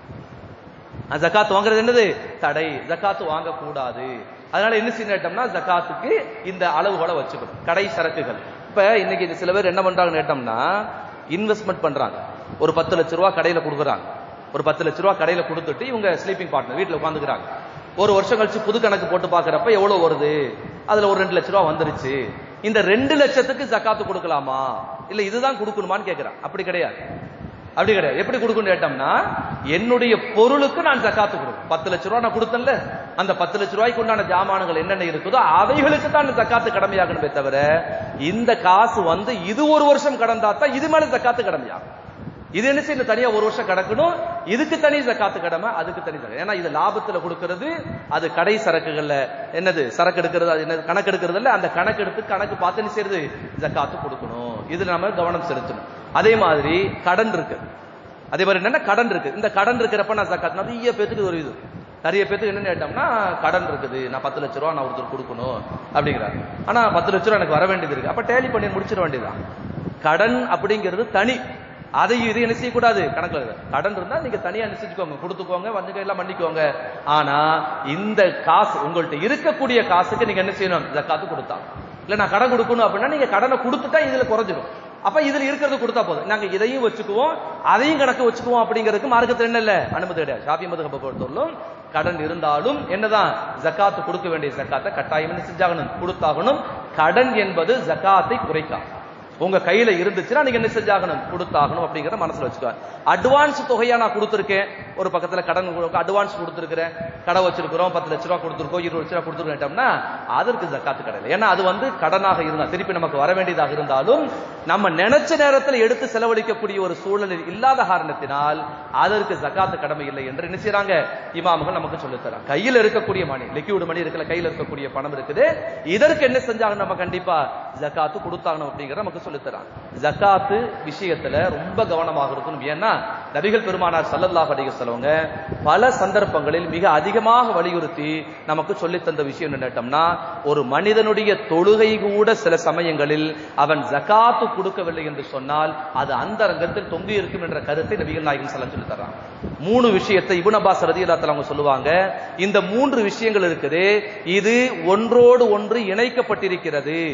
ஜக்காத்து வாங்குறது என்னது தடை ஜக்காத்து வாங்கக்கூடாது அதனால என்ன செய்யட்டோம்னா ஜக்காத்துக்கு இந்த அளவுகளை வச்சுக்கணும் கடை சரக்குகள் இப்ப இன்னைக்கு இது சில பேர் என்ன பண்றாங்கன்னு கேட்டோம்னா இன்வெஸ்ட்மெண்ட் பண்றாங்க ஒரு பத்து லட்ச ரூபா கடையில கொடுக்குறாங்க ஒரு பத்து லட்ச ரூபா கடையில கொடுத்துட்டு இவங்க ஸ்லீப்பிங் பார்ட்னர் வீட்டுல உட்காந்துக்கிறாங்க ஒரு வருஷம் கழிச்சு புது கணக்கு போட்டு பாக்குறப்ப எவ்வளவு வருது அதுல ஒரு ரெண்டு லட்ச ரூபா வந்துருச்சு இந்த ரெண்டு லட்சத்துக்கு ஜக்காத்து கொடுக்கலாமா இல்ல இதுதான் கொடுக்கணுமான்னு கேக்குறான் அப்படி கிடையாது அப்படி கிடையாது எப்படி கொடுக்கணும் கேட்டோம்னா என்னுடைய பொருளுக்கு நான் ஜக்காத்து கொடுக்கும் பத்து லட்ச ரூபா நான் கொடுத்தேன்ல அந்த பத்து லட்ச ரூபாய்க்கு உண்டான ஜாமான்கள் என்னென்ன இருக்குதோ அவைகளுக்கு தான் ஜக்காத்து கடமையாகணுமே தவிர இந்த காசு வந்து இது ஒரு வருஷம் கடந்தா தான் இது மேல ஜக்காத்து கடமையாகும் இது என்ன செய்யணும் தனியா ஒரு வருஷம் கிடக்கணும் இதுக்கு தனி ஜக்காத்து கடமை அதுக்கு தனி ஜக்காத்து ஏன்னா இது லாபத்துல கொடுக்கிறது அது கடை சரக்குகள்ல என்னது சரக்கு எடுக்கிறது அது என்னது கணக்கு எடுக்கிறது இல்ல அந்த கணக்கு எடுத்து கணக்கு பார்த்து என்ன செய்யறது ஜக்காத்து கொடுக்கணும் இதுல நம்ம கவனம் செலுத்தணும் அதே மாதிரி கடன் இருக்கு அதே மாதிரி என்னன்னா கடன் இருக்கு இந்த கடன் இருக்கிறப்ப நான் ஜக்காத் நிறைய பேத்துக்கு ஒரு இது நிறைய பேத்துக்கு என்ன கேட்டோம்னா கடன் இருக்குது நான் பத்து லட்ச ரூபா நான் ஒருத்தர் கொடுக்கணும் அப்படிங்கிறாரு ஆனா பத்து லட்ச ரூபா எனக்கு வர வேண்டியது இருக்கு அப்ப டேலி பண்ணி முடிச்சிட வேண்டியதுதான் கடன் அப்படிங்கிறது தனி அதை இது என்ன செய்யக்கூடாது கணக்குல இருக்கு. கடன் இருந்தா நீங்க தனியா நிச்சயிச்சுக்கோங்க கொடுத்துக்கோங்க வந்து எல்லாம் பண்ணிக்கோங்க ஆனா இந்த காசு உங்கள்ட்ட இருக்கக்கூடிய காசுக்கு நீங்க என்ன செய்யணும் ஜக்காத்து கொடுத்தா இல்ல நான் கடன் கொடுக்கணும் அப்படின்னா நீங்க கடனை கொடுத்துட்டா இதுல குறைஞ்சிரும் அப்ப இதுல இருக்கிறது கொடுத்தா போதும் நாங்க இதையும் வச்சுக்குவோம் அதையும் கணக்கு வச்சுக்குவோம் அப்படிங்கிறதுக்கு மார்க்கத்தில் என்ன இல்ல அனுமதி கிடையாது ஷாபி மதுகப்பை பொறுத்தவரையிலும் கடன் இருந்தாலும் என்னதான் ஜக்காத்து கொடுக்க வேண்டிய ஜக்காத்தை கட்டாயம் என்ன செஞ்சாகணும் கொடுத்தாகணும் கடன் என்பது ஜக்காத்தை குறைக்காது உங்க கையில இருந்துச்சுன்னா நீங்க என்ன செஞ்சாகணும் கொடுத்தாகணும் அப்படிங்கறத மனசுல வச்சுக்கோங்க அட்வான்ஸ் தொகையா நான் கொடுத்துருக்கேன் ஒரு பக்கத்துல கடன் அட்வான்ஸ் கொடுத்துருக்கிறேன் கடை வச்சிருக்கிறோம் பத்து லட்ச ரூபா கொடுத்துருக்கோம் இருபது லட்ச ரூபா கொடுத்துருக்கோம்னா அதற்கு ஜக்காத்து கிடையாது ஏன்னா அது வந்து கடனாக இருந்தா திருப்பி நமக்கு வர வேண்டியதாக இருந்தாலும் நம்ம நினைச்ச நேரத்தில் எடுத்து செலவழிக்கக்கூடிய ஒரு சூழலில் இல்லாத காரணத்தினால் அதற்கு ஜக்காத்து கடமை இல்லை என்று என்ன செய்றாங்க இமாம்கள் நமக்கு சொல்லித் தராங்க கையில் இருக்கக்கூடிய மணி லிக்விட் மணி இருக்கல கையில் இருக்கக்கூடிய பணம் இருக்குது இதற்கு என்ன செஞ்சாங்க நம்ம கண்டிப்பா ஜக்காத்து கொடுத்தாகணும் அப்படிங்கிற நமக்கு சொல்லித் தராங்க ஜக்காத்து விஷயத்துல ரொம்ப கவனமாக இருக்கணும் ஏன்னா நபிகள் பெருமானார் சல்லல்லாஹு அலைஹி வஸல்லமங்க பல சந்தர்ப்பங்களில் மிக அதிகமாக வலியுறுத்தி நமக்கு சொல்லித் தந்த விஷயம் என்னட்டோம்னா ஒரு மனிதனுடைய தொழுகை கூட சில சமயங்களில் அவன் ஜக்காத்து கொடுக்கவில்லை என்று சொன்னால் அது அந்த ரங்கத்தில் தொங்கி இருக்கும் என்ற கருத்தை நபிகள் நாயகம் ஸல்லல்லாஹு சொல்லி தர்றாங்க மூணு விஷயத்தை இப்னு அப்பாஸ் ரலியல்லாஹு தஆலா அவங்க சொல்லுவாங்க இந்த மூன்று விஷயங்கள் இருக்குது இது ஒன்றோடு ஒன்று இணைக்கப்பட்டிருக்கிறது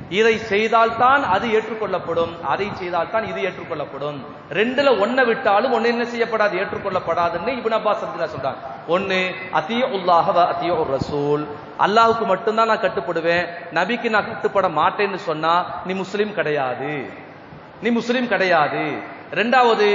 இதை செய்தால்தான் அது ஏற்றுக்கொள்ளப்படும் அதை செய்தால்தான் இது ஏற்றுக்கொள்ளப்படும் ரெண்டுல ஒன்ன விட்டாலும் ஒன்னு என்ன செய்யப்படாது ஏற்றுக்கொள்ளப்படாதுன்னு இப்னு அப்பாஸ் ரலியல்லாஹு சொல்றாங்க ஒன்னு அத்திய உல்லாஹ வ அத்திய ரசூல் அல்லாஹ்வுக்கு மட்டும்தான் நான் கட்டுப்படுவேன் நபிக்கு நான் கட்டுப்பட மாட்டேன்னு சொன்னா நீ முஸ்லீம் கிடையாது நீ முஸ்லீம் கிடையாது ரெண்டாவது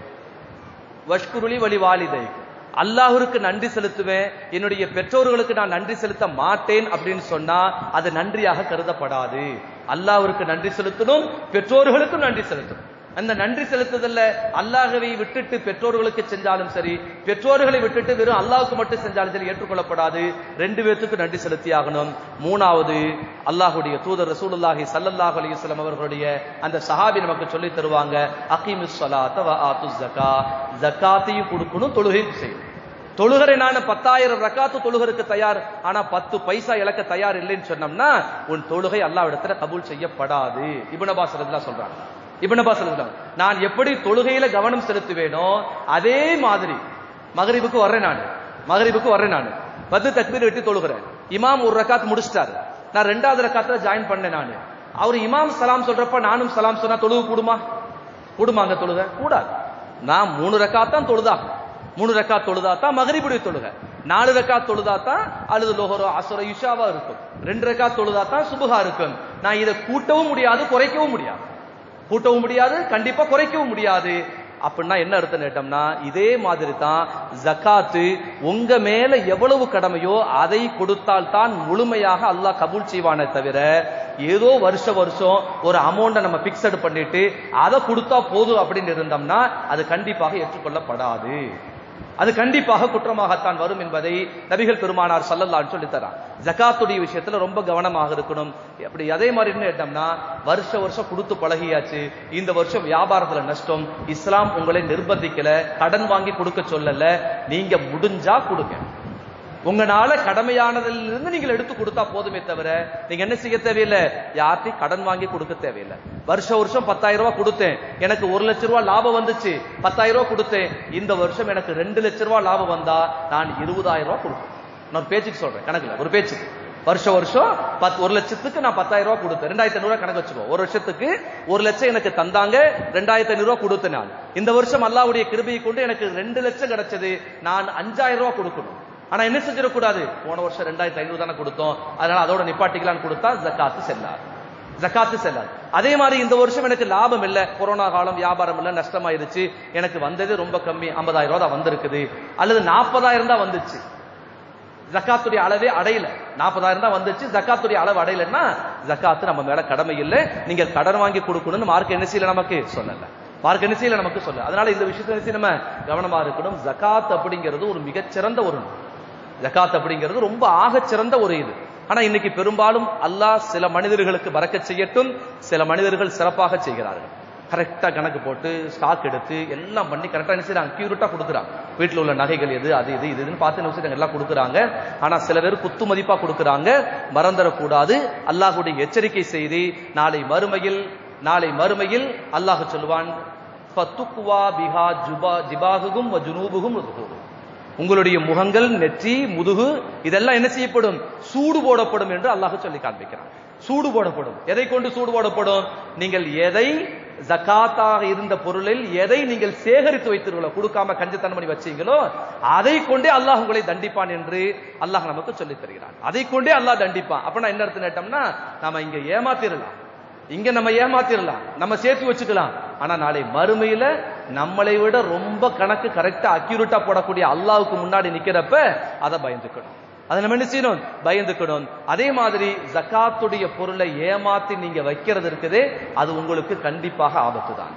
வஷ்குருளி வழி வாலிதை அல்லாஹ்விற்கு நன்றி செலுத்துவேன் என்னுடைய பெற்றோர்களுக்கு நான் நன்றி செலுத்த மாட்டேன் அப்படின்னு சொன்னா அது நன்றியாக கருதப்படாது அல்லாஹ்விற்கு நன்றி செலுத்தணும் பெற்றோர்களுக்கும் நன்றி செலுத்தணும் அந்த நன்றி செலுத்துதல்ல அல்லாஹ்வை விட்டுட்டு பெற்றோர்களுக்கு செஞ்சாலும் சரி பெற்றோர்களை விட்டுட்டு வெறும் அல்லாஹ்வுக்கு மட்டும் செஞ்சாலும் சரி ஏற்றுக்கொள்ளப்படாது ரெண்டு பேர்த்துக்கு நன்றி செலுத்தி ஆகணும் மூணாவது அல்லாஹ்வுடைய தூதர் ரசூலுல்லாஹி ஸல்லல்லாஹு அலைஹி வஸல்லம் அவர்களுடைய அந்த சஹாபி நமக்கு சொல்லி தருவாங்க அகீமுஸ் ஸலாத்த வ ஆத்துஸ் ஜக்கா ஜக்காத்தையும் கொடுக்கணும் தொழுகையும் செய்யணும் தொழுகரை நான் பத்தாயிரம் ரக்காத்து தொழுகருக்கு தயார் ஆனா பத்து பைசா இழக்க தயார் இல்லைன்னு சொன்னோம்னா உன் தொழுகை அல்லாஹ்விடத்துல கபூல் செய்யப்படாது இப்னு அப்பாஸ் ரலியல்லாஹு சொல்றாங்க இப்னு அப்பாஸ் ரலியல்லாஹு நான் எப்படி தொழுகையில கவனம் செலுத்துவேனோ அதே மாதிரி மகரிபுக்கு வர்றேன் நான் மகரிபுக்கு வர்றேன் நான் பத்து தக்பீர் வெட்டி தொழுகிறேன் இமாம் ஒரு ரக்காத் முடிச்சிட்டாரு நான் ரெண்டாவது ரக்காத்துல ஜாயின் பண்ணேன் நான் அவர் இமாம் சலாம் சொல்றப்ப நானும் சலாம் சொன்னா தொழுகு கூடுமா கூடுமாங்க தொழுக கூடாது நான் மூணு ரக்காத் தான் தொழுதாகும் மூணு ரக்கா தொழுதா தான் மகரிபுடைய தொழுக நாலு ரக்கா தொழுதா தான் அல்லது லோஹரோ அசுர யுஷாவா இருக்கும் ரெண்டு ரக்கா தொழுதா தான் சுபுகா இருக்கும் நான் இதை கூட்டவும் முடியாது குறைக்கவும் முடியாது கூட்டவும் முடியாது கண்டிப்பா குறைக்கவும் முடியாது அப்படின்னா என்ன அர்த்தம் கேட்டோம்னா இதே மாதிரி தான் ஜக்காத்து உங்க மேல எவ்வளவு கடமையோ அதை கொடுத்தால் தான் முழுமையாக அல்லாஹ் கபூல் செய்வானே தவிர ஏதோ வருஷ வருஷம் ஒரு அமௌண்ட்டை நம்ம பிக்சட் பண்ணிட்டு அதை கொடுத்தா போதும் அப்படின்னு இருந்தோம்னா அது கண்டிப்பாக ஏற்றுக்கொள்ளப்படாது அது கண்டிப்பாக குற்றமாகத்தான் வரும் என்பதை நபிகள் பெருமானார் சல்லல்லான்னு சொல்லி தரான் ஜகாத்துடைய விஷயத்துல ரொம்ப கவனமாக இருக்கணும் அப்படி அதே மாதிரி என்ன கேட்டோம்னா வருஷ வருஷம் கொடுத்து பழகியாச்சு இந்த வருஷம் வியாபாரத்துல நஷ்டம் இஸ்லாம் உங்களை நிர்பந்திக்கல கடன் வாங்கி கொடுக்க சொல்லல நீங்க முடிஞ்சா கொடுங்க உங்களால கடமையானதிலிருந்து நீங்கள் எடுத்து கொடுத்தா போதுமே தவிர நீங்க என்ன செய்ய தேவையில்லை யார்ட்டையும் கடன் வாங்கி கொடுக்க தேவையில்லை வருஷம் வருஷம் பத்தாயிரம் ரூபாய் கொடுத்தேன் எனக்கு ஒரு லட்ச ரூபாய் லாபம் வந்துச்சு பத்தாயிரம் ரூபாய் கொடுத்தேன் இந்த வருஷம் எனக்கு ரெண்டு லட்ச ரூபாய் லாபம் வந்தா நான் இருபதாயிரம் ரூபாய் கொடுப்பேன் நான் ஒரு பேச்சுக்கு சொல்றேன் கணக்குல ஒரு பேச்சுக்கு வருஷம் வருஷம் பத்து ஒரு லட்சத்துக்கு நான் பத்தாயிரம் ரூபாய் கொடுத்தேன் ரெண்டாயிரத்தி ஐநூறு கணக்கு வச்சுக்கோ ஒரு வருஷத்துக்கு ஒரு லட்சம் எனக்கு தந்தாங்க ரெண்டாயிரத்தி ஐநூறு ரூபாய் கொடுத்தேன் நான் இந்த வருஷம் அல்லாவுடைய கிருபையை கொண்டு எனக்கு ரெண்டு லட்சம் கிடைச்சது நான் அஞ்சாயிரம் ரூபாய் கொடுக்கணும் ஆனா என்ன செஞ்சிடக்கூடாது போன வருஷம் ரெண்டாயிரத்தி ஐநூறு தானே கொடுத்தோம் அதனால அதோட நிப்பாட்டிக்கலாம்னு கொடுத்தா ஜக்காத்து செல்லாது ஜக்காத்து செல்லாது அதே மாதிரி இந்த வருஷம் எனக்கு லாபம் இல்ல கொரோனா காலம் வியாபாரம் இல்ல நஷ்டமாயிருச்சு எனக்கு வந்தது ரொம்ப கம்மி ஐம்பதாயிரம் ரூபாய் தான் வந்திருக்குது அல்லது நாற்பதாயிரம் தான் வந்துச்சு ஜக்காத்துடைய அளவே அடையல நாற்பதாயிரம் தான் வந்துச்சு ஜக்காத்துடைய அளவு அடையலன்னா ஜக்காத்து நம்ம மேல கடமை இல்லை நீங்க கடன் வாங்கி கொடுக்கணும்னு மார்க் என்ன செய்யல நமக்கு சொல்லல மார்க் என்ன செய்யல நமக்கு சொல்ல அதனால இந்த விஷயத்தை என்ன செய்ய நம்ம கவனமா இருக்கணும் ஜக்காத் அப்படிங்கிறது ஒரு மிகச்சிறந்த ஒரு ஜக்காத் அப்படிங்கிறது ரொம்ப ஆகச்சிறந்த ஒரு இது ஆனா இன்னைக்கு பெரும்பாலும் அல்லாஹ் சில மனிதர்களுக்கு பறக்க செய்யட்டும் சில மனிதர்கள் சிறப்பாக செய்கிறார்கள் கரெக்டா கணக்கு போட்டு ஸ்டாக் எடுத்து எல்லாம் பண்ணி கரெக்டா என்ன செய்யறாங்க அக்யூரேட்டா கொடுக்குறாங்க வீட்டுல உள்ள நகைகள் எது அது இது இது இதுன்னு பார்த்து என்ன செய்றாங்க, எல்லாம் கொடுக்குறாங்க ஆனா சில பேர் குத்து மதிப்பா கொடுக்குறாங்க மறந்துடக்கூடாது அல்லாஹ்வுடைய எச்சரிக்கை செய்தி நாளை மறுமையில் நாளை மறுமையில் அல்லாஹ் சொல்லுவான் ஃபத்துக்வா பிஹா ஜுபா ஜிபாகுகும் வ ஜுனூபுகும் ருஹூரும். உங்களுடைய முகங்கள் நெற்றி முதுகு இதெல்லாம் என்ன செய்யப்படும் சூடு போடப்படும் என்று அல்லாஹ் சொல்லி காண்பிக்கிறான் சூடு போடப்படும் எதை கொண்டு சூடு போடப்படும் நீங்கள் எதை ஜகாத்தாக இருந்த பொருளில் எதை நீங்கள் சேகரித்து வைத்தீர்களோ கொடுக்காம கஞ்சத்தனம் பண்ணி வச்சீங்களோ அதை கொண்டே அல்லாஹ் உங்களை தண்டிப்பான் என்று அல்லாஹ் நமக்கு சொல்லித் தருகிறான் அதை கொண்டே அல்லாஹ் தண்டிப்பான் அப்ப என்ன அர்த்தம் கேட்டோம்னா நாம இங்க ஏமாத்திரலாம் இங்க நம்ம ஏமாத்திரலாம் நம்ம சேர்த்து வச்சுக்கலாம் ஆனா நாளை மறுமையில நம்மளை விட ரொம்ப கணக்கு கரெக்டா அக்யூரேட்டா போடக்கூடிய அல்லாவுக்கு முன்னாடி நிக்கிறப்ப அதை பயந்துக்கணும் அதை நம்ம என்ன செய்யணும் பயந்துக்கணும் அதே மாதிரி ஜக்காத்துடைய பொருளை ஏமாத்தி நீங்க வைக்கிறது இருக்குதே அது உங்களுக்கு கண்டிப்பாக ஆபத்து தான்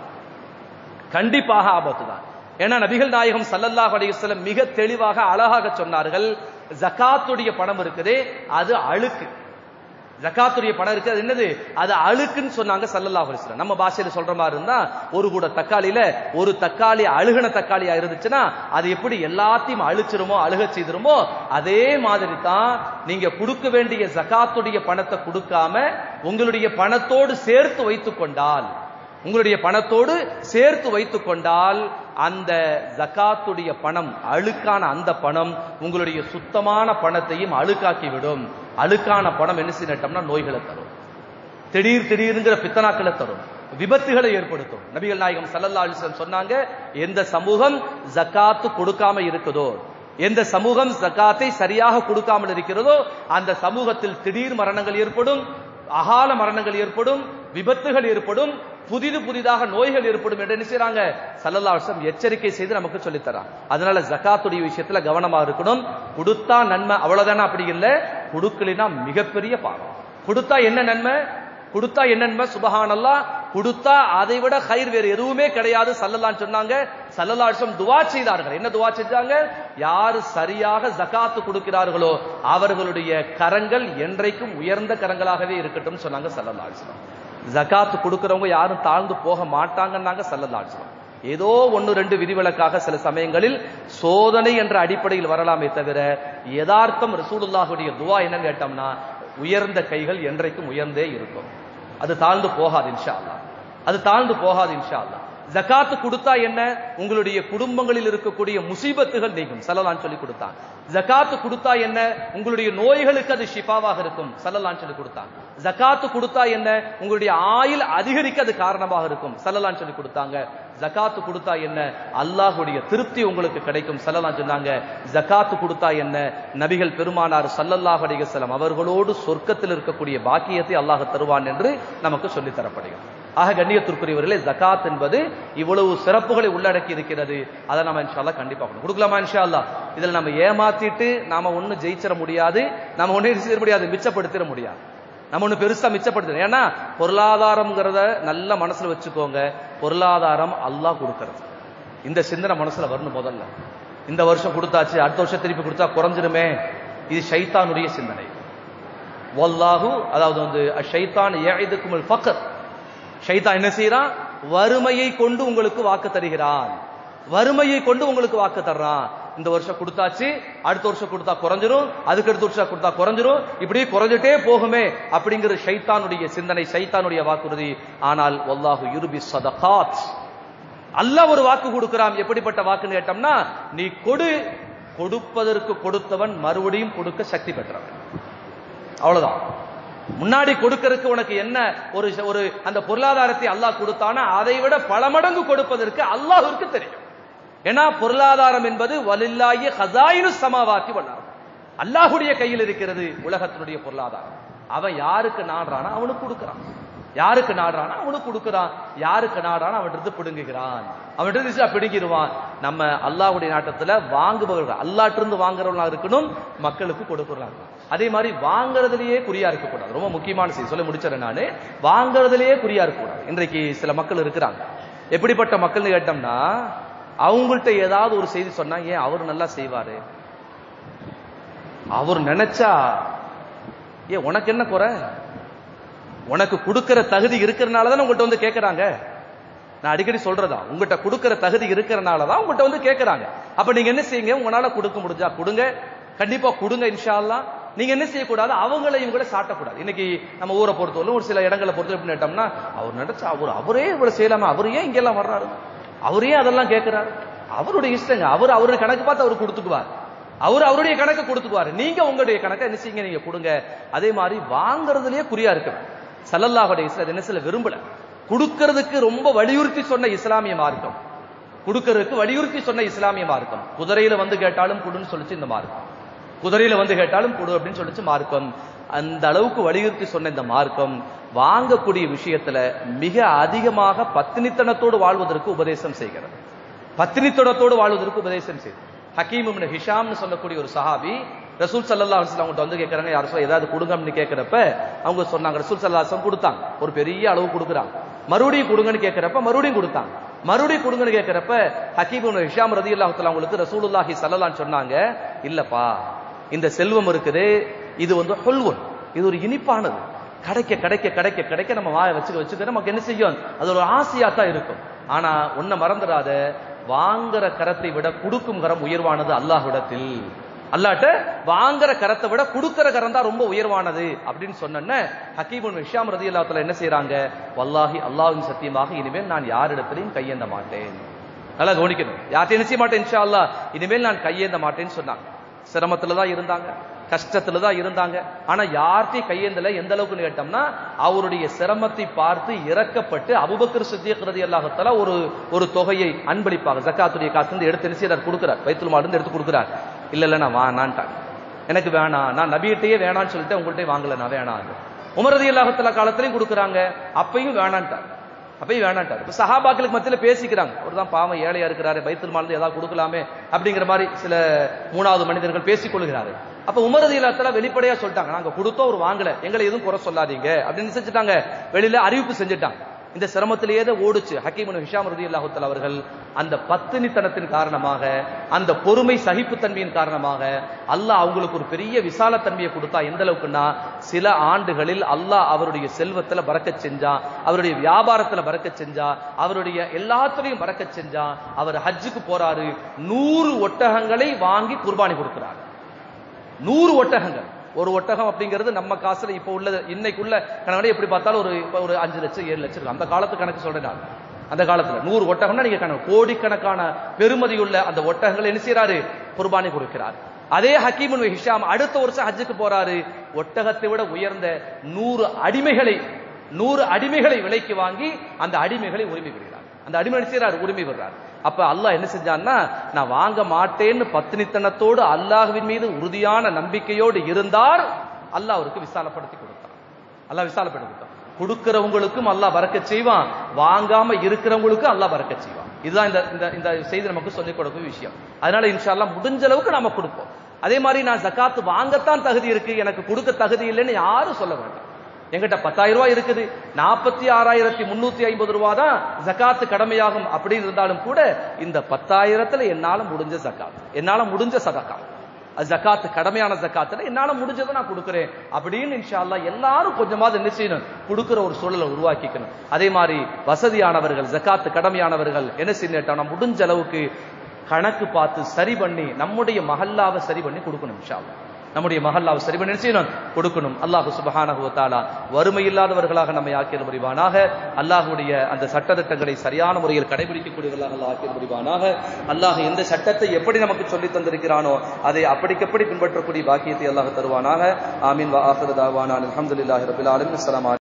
கண்டிப்பாக ஆபத்து தான் ஏன்னா நபிகள் நாயகம் ஸல்லல்லாஹு அலைஹி வஸல்லம் மிக தெளிவாக அழகாக சொன்னார்கள் ஜகாத்துடைய பணம் இருக்குதே அது அழுக்கு ஜகாத்துடைய பணம் இருக்கு அது என்னது அது அழுக்குன்னு சொன்னாங்க ஸல்லல்லாஹு அலைஹி வஸல்லம் நம்ம பாஷையில சொல்ற மாதிரி இருந்தா ஒரு கூட தக்காளியில ஒரு தக்காளி அழுகுன தக்காளியா இருந்துச்சுன்னா அது எப்படி எல்லாத்தையும் அழிச்சிருமோ அழுக செய்திருமோ அதே மாதிரி தான் நீங்க கொடுக்க வேண்டிய ஜகாத்துடைய பணத்தை கொடுக்காம உங்களுடைய பணத்தோடு சேர்த்து வைத்துக் கொண்டால் உங்களுடைய பணத்தோடு சேர்த்து வைத்துக் கொண்டால் அந்த ஜகாத்துடைய பணம் அழுக்கான அந்த பணம் உங்களுடைய சுத்தமான பணத்தையும் அழுக்காக்கி விடும் அழுக்கான பணம் என்ன செய்யட்டோம்னா நோய்களை தரும் திடீர் திடீர்ங்கிற பித்தனாக்களை தரும் விபத்துகளை ஏற்படுத்தும் நபிகள் நாயகம் சல்லல்லா அலிஸ்லம் சொன்னாங்க எந்த சமூகம் ஜக்காத்து கொடுக்காம இருக்குதோ எந்த சமூகம் ஜக்காத்தை சரியாக கொடுக்காமல் இருக்கிறதோ அந்த சமூகத்தில் திடீர் மரணங்கள் ஏற்படும் அகால மரணங்கள் ஏற்படும் விபத்துகள் ஏற்படும் புதிது புதிதாக நோய்கள் ஏற்படும் என்று என்ன செய்றாங்க சல்லல்லா அலிஸ்லம் எச்சரிக்கை செய்து நமக்கு சொல்லித்தரான் அதனால ஜக்காத்துடைய விஷயத்துல கவனமா இருக்கணும் கொடுத்தா நன்மை அவ்வளவுதானே அப்படி இல்லை கொடுக்கலினா மிகப்பெரிய பாவம் கொடுத்தா என்ன நன்மை கொடுத்தா என்ன நன்மை சுபஹானல்லா கொடுத்தா அதை விட கயிர் வேறு எதுவுமே கிடையாது சல்லல்லான்னு சொன்னாங்க சல்லல்லா அலிஸ்லம் துவா செய்தார்கள் என்ன துவா செஞ்சாங்க யாரு சரியாக ஜகாத்து கொடுக்கிறார்களோ அவர்களுடைய கரங்கள் என்றைக்கும் உயர்ந்த கரங்களாகவே இருக்கட்டும் சொன்னாங்க சல்லல்லா அலிஸ்லாம் ஜகாத்து கொடுக்கறவங்க யாரும் தாழ்ந்து போக மாட்டாங்கன்னாங்க சல்லல்லா அலிஸ்லாம் ஏதோ ஒன்னு ரெண்டு விதிவிலக்காக சில சமயங்களில் சோதனை என்ற அடிப்படையில் வரலாமே தவிர யதார்த்தம் ரசூலுல்லாஹுடைய துவா என்னன்னு கேட்டோம்னா உயர்ந்த கைகள் என்றைக்கும் உயர்ந்தே இருக்கும் அது தாழ்ந்து போகாது இன்ஷா அல்லாஹ் அது தாழ்ந்து போகாது இன்ஷா அல்லாஹ் ஜகாத்து கொடுத்தா என்ன உங்களுடைய குடும்பங்களில் இருக்கக்கூடிய முசீபத்துகள் நீங்கும் சல்லலான் சொல்லி கொடுத்தான் ஜகாத்து கொடுத்தா என்ன உங்களுடைய நோய்களுக்கு அது ஷிஃபாவாக இருக்கும் சல்லலான் சொல்லி கொடுத்தான் ஜகாத்து கொடுத்தா என்ன உங்களுடைய ஆயுள் அதிகரிக்க அது காரணமாக இருக்கும் சல்லலான் சொல்லி கொடுத்தாங்க ஜகாத்து கொடுத்தா என்ன அல்லாஹுடைய திருப்தி உங்களுக்கு கிடைக்கும் சல்லலான் சொன்னாங்க ஜகாத்து கொடுத்தா என்ன நபிகள் பெருமானார் சல்லல்லாஹு அலைஹி வஸல்லம் அவர்களோடு சொர்க்கத்தில் இருக்கக்கூடிய பாக்கியத்தை அல்லாஹ் தருவான் என்று நமக்கு சொல்லித் தரப்படுகிறது ஆக கண்ணியத்திற்குரியவர்களே ஜகாத் என்பது இவ்வளவு சிறப்புகளை உள்ளடக்கி இருக்கிறது அதை நம்ம இன்ஷால்லா கண்டிப்பா பண்ணணும் கொடுக்கலாமா இன்ஷா அல்லாஹ் இதுல நம்ம ஏமாத்திட்டு நாம ஒண்ணு ஜெயிச்சிட முடியாது நாம ஒண்ணு செய்ய முடியாது மிச்சப்படுத்திட முடியாது நம்ம ஒண்ணு பெருசா மிச்சப்படுத்தணும் ஏன்னா பொருளாதாரம்ங்கிறத நல்ல மனசுல வச்சுக்கோங்க பொருளாதாரம் அல்லாஹ் கொடுக்கறது இந்த சிந்தனை மனசுல வரணும் முதல்ல இந்த வருஷம் கொடுத்தாச்சு அடுத்த வருஷம் திருப்பி கொடுத்தா குறைஞ்சிருமே இது ஷைத்தானுடைய சிந்தனை வல்லாஹு அதாவது வந்து ஷைத்தான் ஏதுக்குமல் ஃபக்கர் ஷைத்தான் என்ன செய்யறான் வறுமையை கொண்டு உங்களுக்கு வாக்கு தருகிறான் வறுமையை கொண்டு உங்களுக்கு வாக்கு தர்றான் இந்த வருஷம் கொடுத்தாச்சு அடுத்த வருஷம் கொடுத்தா குறைஞ்சிரும் அதுக்கு அடுத்த வருஷம் கொடுத்தா குறைஞ்சிரும் இப்படி குறைஞ்சிட்டே போகுமே அப்படிங்கிற ஷைத்தானுடைய சிந்தனை ஷைத்தானுடைய வாக்குறுதி ஆனால் வல்லாஹு யுருபி சதகாத் அல்லாஹ் ஒரு வாக்கு கொடுக்கிறான் எப்படிப்பட்ட வாக்குன்னு கேட்டோம்னா நீ கொடு கொடுப்பதற்கு கொடுத்தவன் மறுபடியும் கொடுக்க சக்தி பெற்றவன் அவ்வளவுதான் முன்னாடி கொடுக்கறதுக்கு உனக்கு என்ன ஒரு ஒரு அந்த பொருளாதாரத்தை அல்லாஹ் கொடுத்தானா அதை விட பல மடங்கு கொடுப்பதற்கு அல்லாஹ்விற்கு தெரியும் ஏன்னா பொருளாதாரம் என்பது வலில்லாயி ஹசாயினு சமாவாத்தி வல்லார் அல்லாஹுடைய கையில் இருக்கிறது உலகத்தினுடைய பொருளாதாரம் அவன் யாருக்கு நாடுறானா அவனுக்கு கொடுக்கிறான் யாருக்கு நாடுறானா அவனுக்கு கொடுக்கிறான் யாருக்கு நாடுறானா அவன்கிட்ட பிடுங்குகிறான் அவன்கிட்ட பிடுங்கிடுவான் நம்ம அல்லாஹ்வுடைய நாட்டத்துல வாங்குபவர்கள் அல்லாட்டிருந்து வாங்குறவங்களா இருக்கணும் மக்களுக்கு கொடுக்குறாங்க அதே மாதிரி வாங்குறதுலயே குறியா இருக்கக்கூடாது ரொம்ப முக்கியமான செய்தி சொல்ல முடிச்சிடறேன் நானு வாங்குறதுலயே குறியா இருக்கக்கூடாது இன்றைக்கு சில மக்கள் இருக்கிறாங்க எப்படிப்பட்ட மக்கள்னு கேட்டோம்னா அவங்கள்ட்ட ஏதாவது ஒரு செய்தி சொன்னா ஏன் அவர் நல்லா செய்வாரு அவர் நினைச்சா ஏன் உனக்கு என்ன குறை உனக்கு கொடுக்கிற தகுதி இருக்கிறனால தான் உங்கள்கிட்ட வந்து கேட்கறாங்க நான் அடிக்கடி சொல்றதா உங்ககிட்ட கொடுக்கிற தகுதி இருக்கிறனால தான் உங்கள்கிட்ட வந்து கேட்கறாங்க அப்ப நீங்க என்ன செய்யுங்க உங்களால கொடுக்க முடிஞ்சா கொடுங்க கண்டிப்பா கொடுங்க இன்ஷா அல்லாஹ் நீங்க என்ன செய்யக்கூடாது அவங்கள இவங்கள சாட்டக்கூடாது இன்னைக்கு நம்ம ஊரை பொறுத்தவரை ஒரு சில இடங்களை பொறுத்த எப்படி கேட்டோம்னா அவர் நினைச்சா அவர் அவரே இவ்வளவு செய்யலாமா அவர் ஏன் இங்கெல்லாம் வர்றாரு அவர் ஏன் அதெல்லாம் கேட்கிறாரு அவருடைய இஷ்டங்க அவர் அவருடைய கணக்கு பார்த்து அவர் கொடுத்துக்குவார் அவர் அவருடைய கணக்கை கொடுத்துக்குவாரு நீங்க உங்களுடைய கணக்கை என்ன செய்யுங்க நீங்க கொடுங்க அதே மாதிரி வாங்குறதுலயே குறியா இருக்கு சல்லல்லாஹுடைய இஸ்லாம் என்ன சில விரும்பல கொடுக்கறதுக்கு ரொம்ப வலியுறுத்தி சொன்ன இஸ்லாமிய மார்க்கம் கொடுக்கறதுக்கு வலியுறுத்தி சொன்ன இஸ்லாமிய மார்க்கம் குதிரையில வந்து கேட்டாலும் கொடுன்னு சொல்லிச்சு இந்த மார்க்கம் குதிரையில வந்து கேட்டாலும் கொடு அப்படின்னு சொல்லிச்சு மார்க்கம் அந்த அளவுக்கு வலியுறுத்தி சொன்ன இந்த மார்க்கம் வாங்கக்கூடிய விஷயத்துல மிக அதிகமாக பத்தினித்தனத்தோடு வாழ்வதற்கு உபதேசம் செய்கிறது பத்தினித்தனத்தோடு வாழ்வதற்கு உபதேசம் செய்து ஹக்கீம் இப்னு ஹிஷாம்னு சொல்லக்கூடிய ஒரு சஹாபி ரசூல் சல்லா அலிஸ்லாம் அவங்கள்ட்ட வந்து கேட்கறாங்க யார் சொல்ல ஏதாவது கொடுங்கன்னு கேட்கிறப்ப அவங்க சொன்னாங்க ரசூல் சல்லா அலிஸ்லாம் கொடுத்தாங்க ஒரு பெரிய அளவு கொடுக்குறாங்க மறுபடியும் கொடுங்கன்னு கேட்கிறப்ப மறுபடியும் கொடுத்தாங்க மறுபடியும் கொடுங்கன்னு கேட்கிறப்ப ஹக்கீம் இப்னு ஹிஷாம் ரதி அல்லாஹத்துல அவங்களுக்கு ரசூலுல்லாஹி சல்லல்லான்னு சொன்னாங்க இல்லப்பா இந்த செல்வம் இருக்குது இது வந்து ஹொல்வன் இது ஒரு இனிப்பானது கிடைக்க கிடைக்க கிடைக்க கிடைக்க நம்ம வாய வச்சுக்க வச்சுக்க நமக்கு என்ன செய்யும் அது ஒரு ஆசையா தான் இருக்கும் ஆனா ஒன்ன மறந்துடாத வாங்குற கரத்தை விட கொடுக்கும் கரம் உயர்வானது அல்லாஹ்விடத்தில் அல்லாட்ட வாங்குற கரத்தை விட கொடுக்கிற கரம் தான் ரொம்ப உயர்வானது அப்படின்னு சொன்ன ஹக்கீமுன் விஷாம் ரதி அல்லாத்துல என்ன செய்யறாங்க வல்லாஹி அல்லாஹின் சத்தியமாக இனிமேல் நான் யாரிடத்திலையும் கையேந்த மாட்டேன் நல்லா கவனிக்கணும் யார்ட்டையும் என்ன செய்ய மாட்டேன் இன்ஷா அல்லாஹ் இனிமேல் நான் கையேந்த மாட்டேன்னு சொன்னாங்க சிரமத்துல தான் இருந்தாங்க கஷ்டத்துல தான் இருந்தாங்க ஆனா யார்கிட்டையும் கையேந்தல எந்த அளவுக்கு கேட்டோம்னா அவருடைய சிரமத்தை பார்த்து இறக்கப்பட்டு அபுபக்கர் சித்திக் ரதி அல்லாஹத்தால ஒரு ஒரு தொகையை அன்பளிப்பாக ஜக்காத்துடைய காசு வந்து எடுத்து நிச்சயம் கொடுக்குறார் வைத்துல் மாடு எடுத்து கொடுக்குறார் இல்ல இல்ல நான் வானான்ட்டாங்க எனக்கு வேணாம் நான் நபியிட்டையே வேணான்னு சொல்லிட்டு உங்கள்கிட்ட வாங்கல நான் வேணாம் உமரதி அல்லாஹத்தலா காலத்திலையும் கொடுக்குறாங்க அப்பையும் வேணான்ட்டார் அப்பயும் வேணான்ட்டார் இப்ப சஹாபாக்களுக்கு மத்தியில பேசிக்கிறாங்க அவர் தான் பாவம் ஏழையா இருக்கிறாரு பைத்துல் மாலந்து ஏதாவது கொடுக்கலாமே அப்படிங்கிற மாதிரி சில மூணாவது மனிதர்கள் பேசிக் கொள்கிறாரு அப்ப உமரதி இல்லாத்தல வெளிப்படையா சொல்லிட்டாங்க நாங்க கொடுத்தோம் ஒரு வாங்கல எங்களை எதுவும் குறை சொல்லாதீங்க அப்படின்னு செஞ்சுட்டாங்க வெளியில அறிவிப்பு செஞ்சுட்டாங்க இந்த சிரமத்திலேயே தான் ஓடுச்சு ஹக்கீமுன் ஹிஷாம் ரதி அல்லாஹுத்தல் அவர்கள் அந்த பத்தினித்தனத்தின் காரணமாக அந்த பொறுமை சகிப்புத்தன்மையின் காரணமாக அல்லாஹ் அவங்களுக்கு ஒரு பெரிய விசாலத்தன்மையை கொடுத்தா எந்த அளவுக்குன்னா சில ஆண்டுகளில் அல்லாஹ் அவருடைய செல்வத்துல பறக்கச் செஞ்சா அவருடைய வியாபாரத்துல பறக்கச் செஞ்சா அவருடைய எல்லாத்துலயும் பறக்கச் செஞ்சா அவர் ஹஜ்ஜுக்கு போறாரு நூறு ஒட்டகங்களை வாங்கி குர்பானி கொடுக்கிறார் நூறு ஒட்டகங்கள் ஒரு ஒட்டகம் அப்படிங்கிறது நம்ம காசுல இப்ப உள்ள இன்னைக்குள்ள கணக்கு எப்படி பார்த்தாலும் ஒரு இப்ப ஒரு அஞ்சு லட்சம் ஏழு லட்சம் இருக்கும் அந்த காலத்து கணக்கு சொல்றேன் நான் அந்த காலத்துல நூறு ஒட்டகம்னா நீங்க கணக்கு கோடிக்கணக்கான பெருமதியுள்ள அந்த ஒட்டகங்களை என்ன செய்யறாரு குர்பானி கொடுக்கிறார் அதே ஹக்கீமுன் ஹிஷாம் அடுத்த வருஷம் ஹஜ்ஜுக்கு போறாரு ஒட்டகத்தை விட உயர்ந்த நூறு அடிமைகளை நூறு அடிமைகளை விலைக்கு வாங்கி அந்த அடிமைகளை உரிமை பெறுகிறார் அந்த அடிமை என்ன செய்யறாரு உரிமை பெறுறார் அப்ப அல்லாஹ் என்ன செஞ்சான்னா நான் வாங்க மாட்டேன்னு பத்தினித்தனத்தோடு அல்லாஹ்வின் மீது உறுதியான நம்பிக்கையோடு இருந்தார் அல்லாஹ் அவருக்கு விசாலப்படுத்தி கொடுத்தான் அல்லாஹ் விசாலப்படுத்தி கொடுத்தான் கொடுக்கிறவங்களுக்கும் அல்லாஹ் பறக்க செய்வான் வாங்காம இருக்கிறவங்களுக்கும் அல்லாஹ் பறக்க செய்வான் இதுதான் இந்த இந்த இந்த செய்தி நமக்கு சொல்லிக் கொடுக்கும் விஷயம் அதனால இன்ஷா அல்லாஹ் முடிஞ்ச அளவுக்கு நாம கொடுப்போம் அதே மாதிரி நான் ஜக்காத்து வாங்கத்தான் தகுதி இருக்கு எனக்கு கொடுக்க தகுதி இல்லைன்னு யாரும் சொல்ல வேண்டாம் எங்கிட்ட பத்தாயிரம் ரூபாய் இருக்குது நாற்பத்தி ஆறாயிரத்தி முன்னூத்தி ஐம்பது ரூபா தான் ஜக்காத்து கடமையாகும் அப்படின்னு இருந்தாலும் கூட இந்த பத்தாயிரத்துல என்னால முடிஞ்ச ஜக்காத் என்னால முடிஞ்ச சதக்கா அது ஜக்காத்து கடமையான ஜக்காத்துல என்னால முடிஞ்சதை நான் கொடுக்குறேன் அப்படின்னு இன்ஷா அல்லாஹ் எல்லாரும் கொஞ்சமாவது என்ன செய்யணும் கொடுக்குற ஒரு சூழலை உருவாக்கிக்கணும் அதே மாதிரி வசதியானவர்கள் ஜக்காத்து கடமையானவர்கள் என்ன செய்யணும் முடிஞ்ச அளவுக்கு கணக்கு பார்த்து சரி பண்ணி நம்முடைய மஹல்லாவை சரி பண்ணி கொடுக்கணும் இன்ஷா அல்லாஹ் நம்முடைய மஹல்லாவை சரி பண்ணி செய்யணும் கொடுக்கணும் அல்லாஹு சுபஹானஹு வத்தாலா வறுமை இல்லாதவர்களாக நம்மை ஆக்கியது புரிவானாக அல்லாஹுடைய அந்த சட்டத்திட்டங்களை சரியான முறையில் கடைபிடிக்கக்கூடியவர்களாக அல்லாஹ் ஆக்கியது புரிவானாக அல்லாஹ் எந்த சட்டத்தை எப்படி நமக்கு சொல்லி தந்திருக்கிறானோ அதை அப்படிக்கப்படி பின்பற்றக்கூடிய பாக்கியத்தை அல்லாஹ் தருவானாக ஆமீன் வா ஆஹிரு தாவானா அல்ஹம்துலில்லாஹி ரபில் ஆலமீன் அஸ்ஸலாமு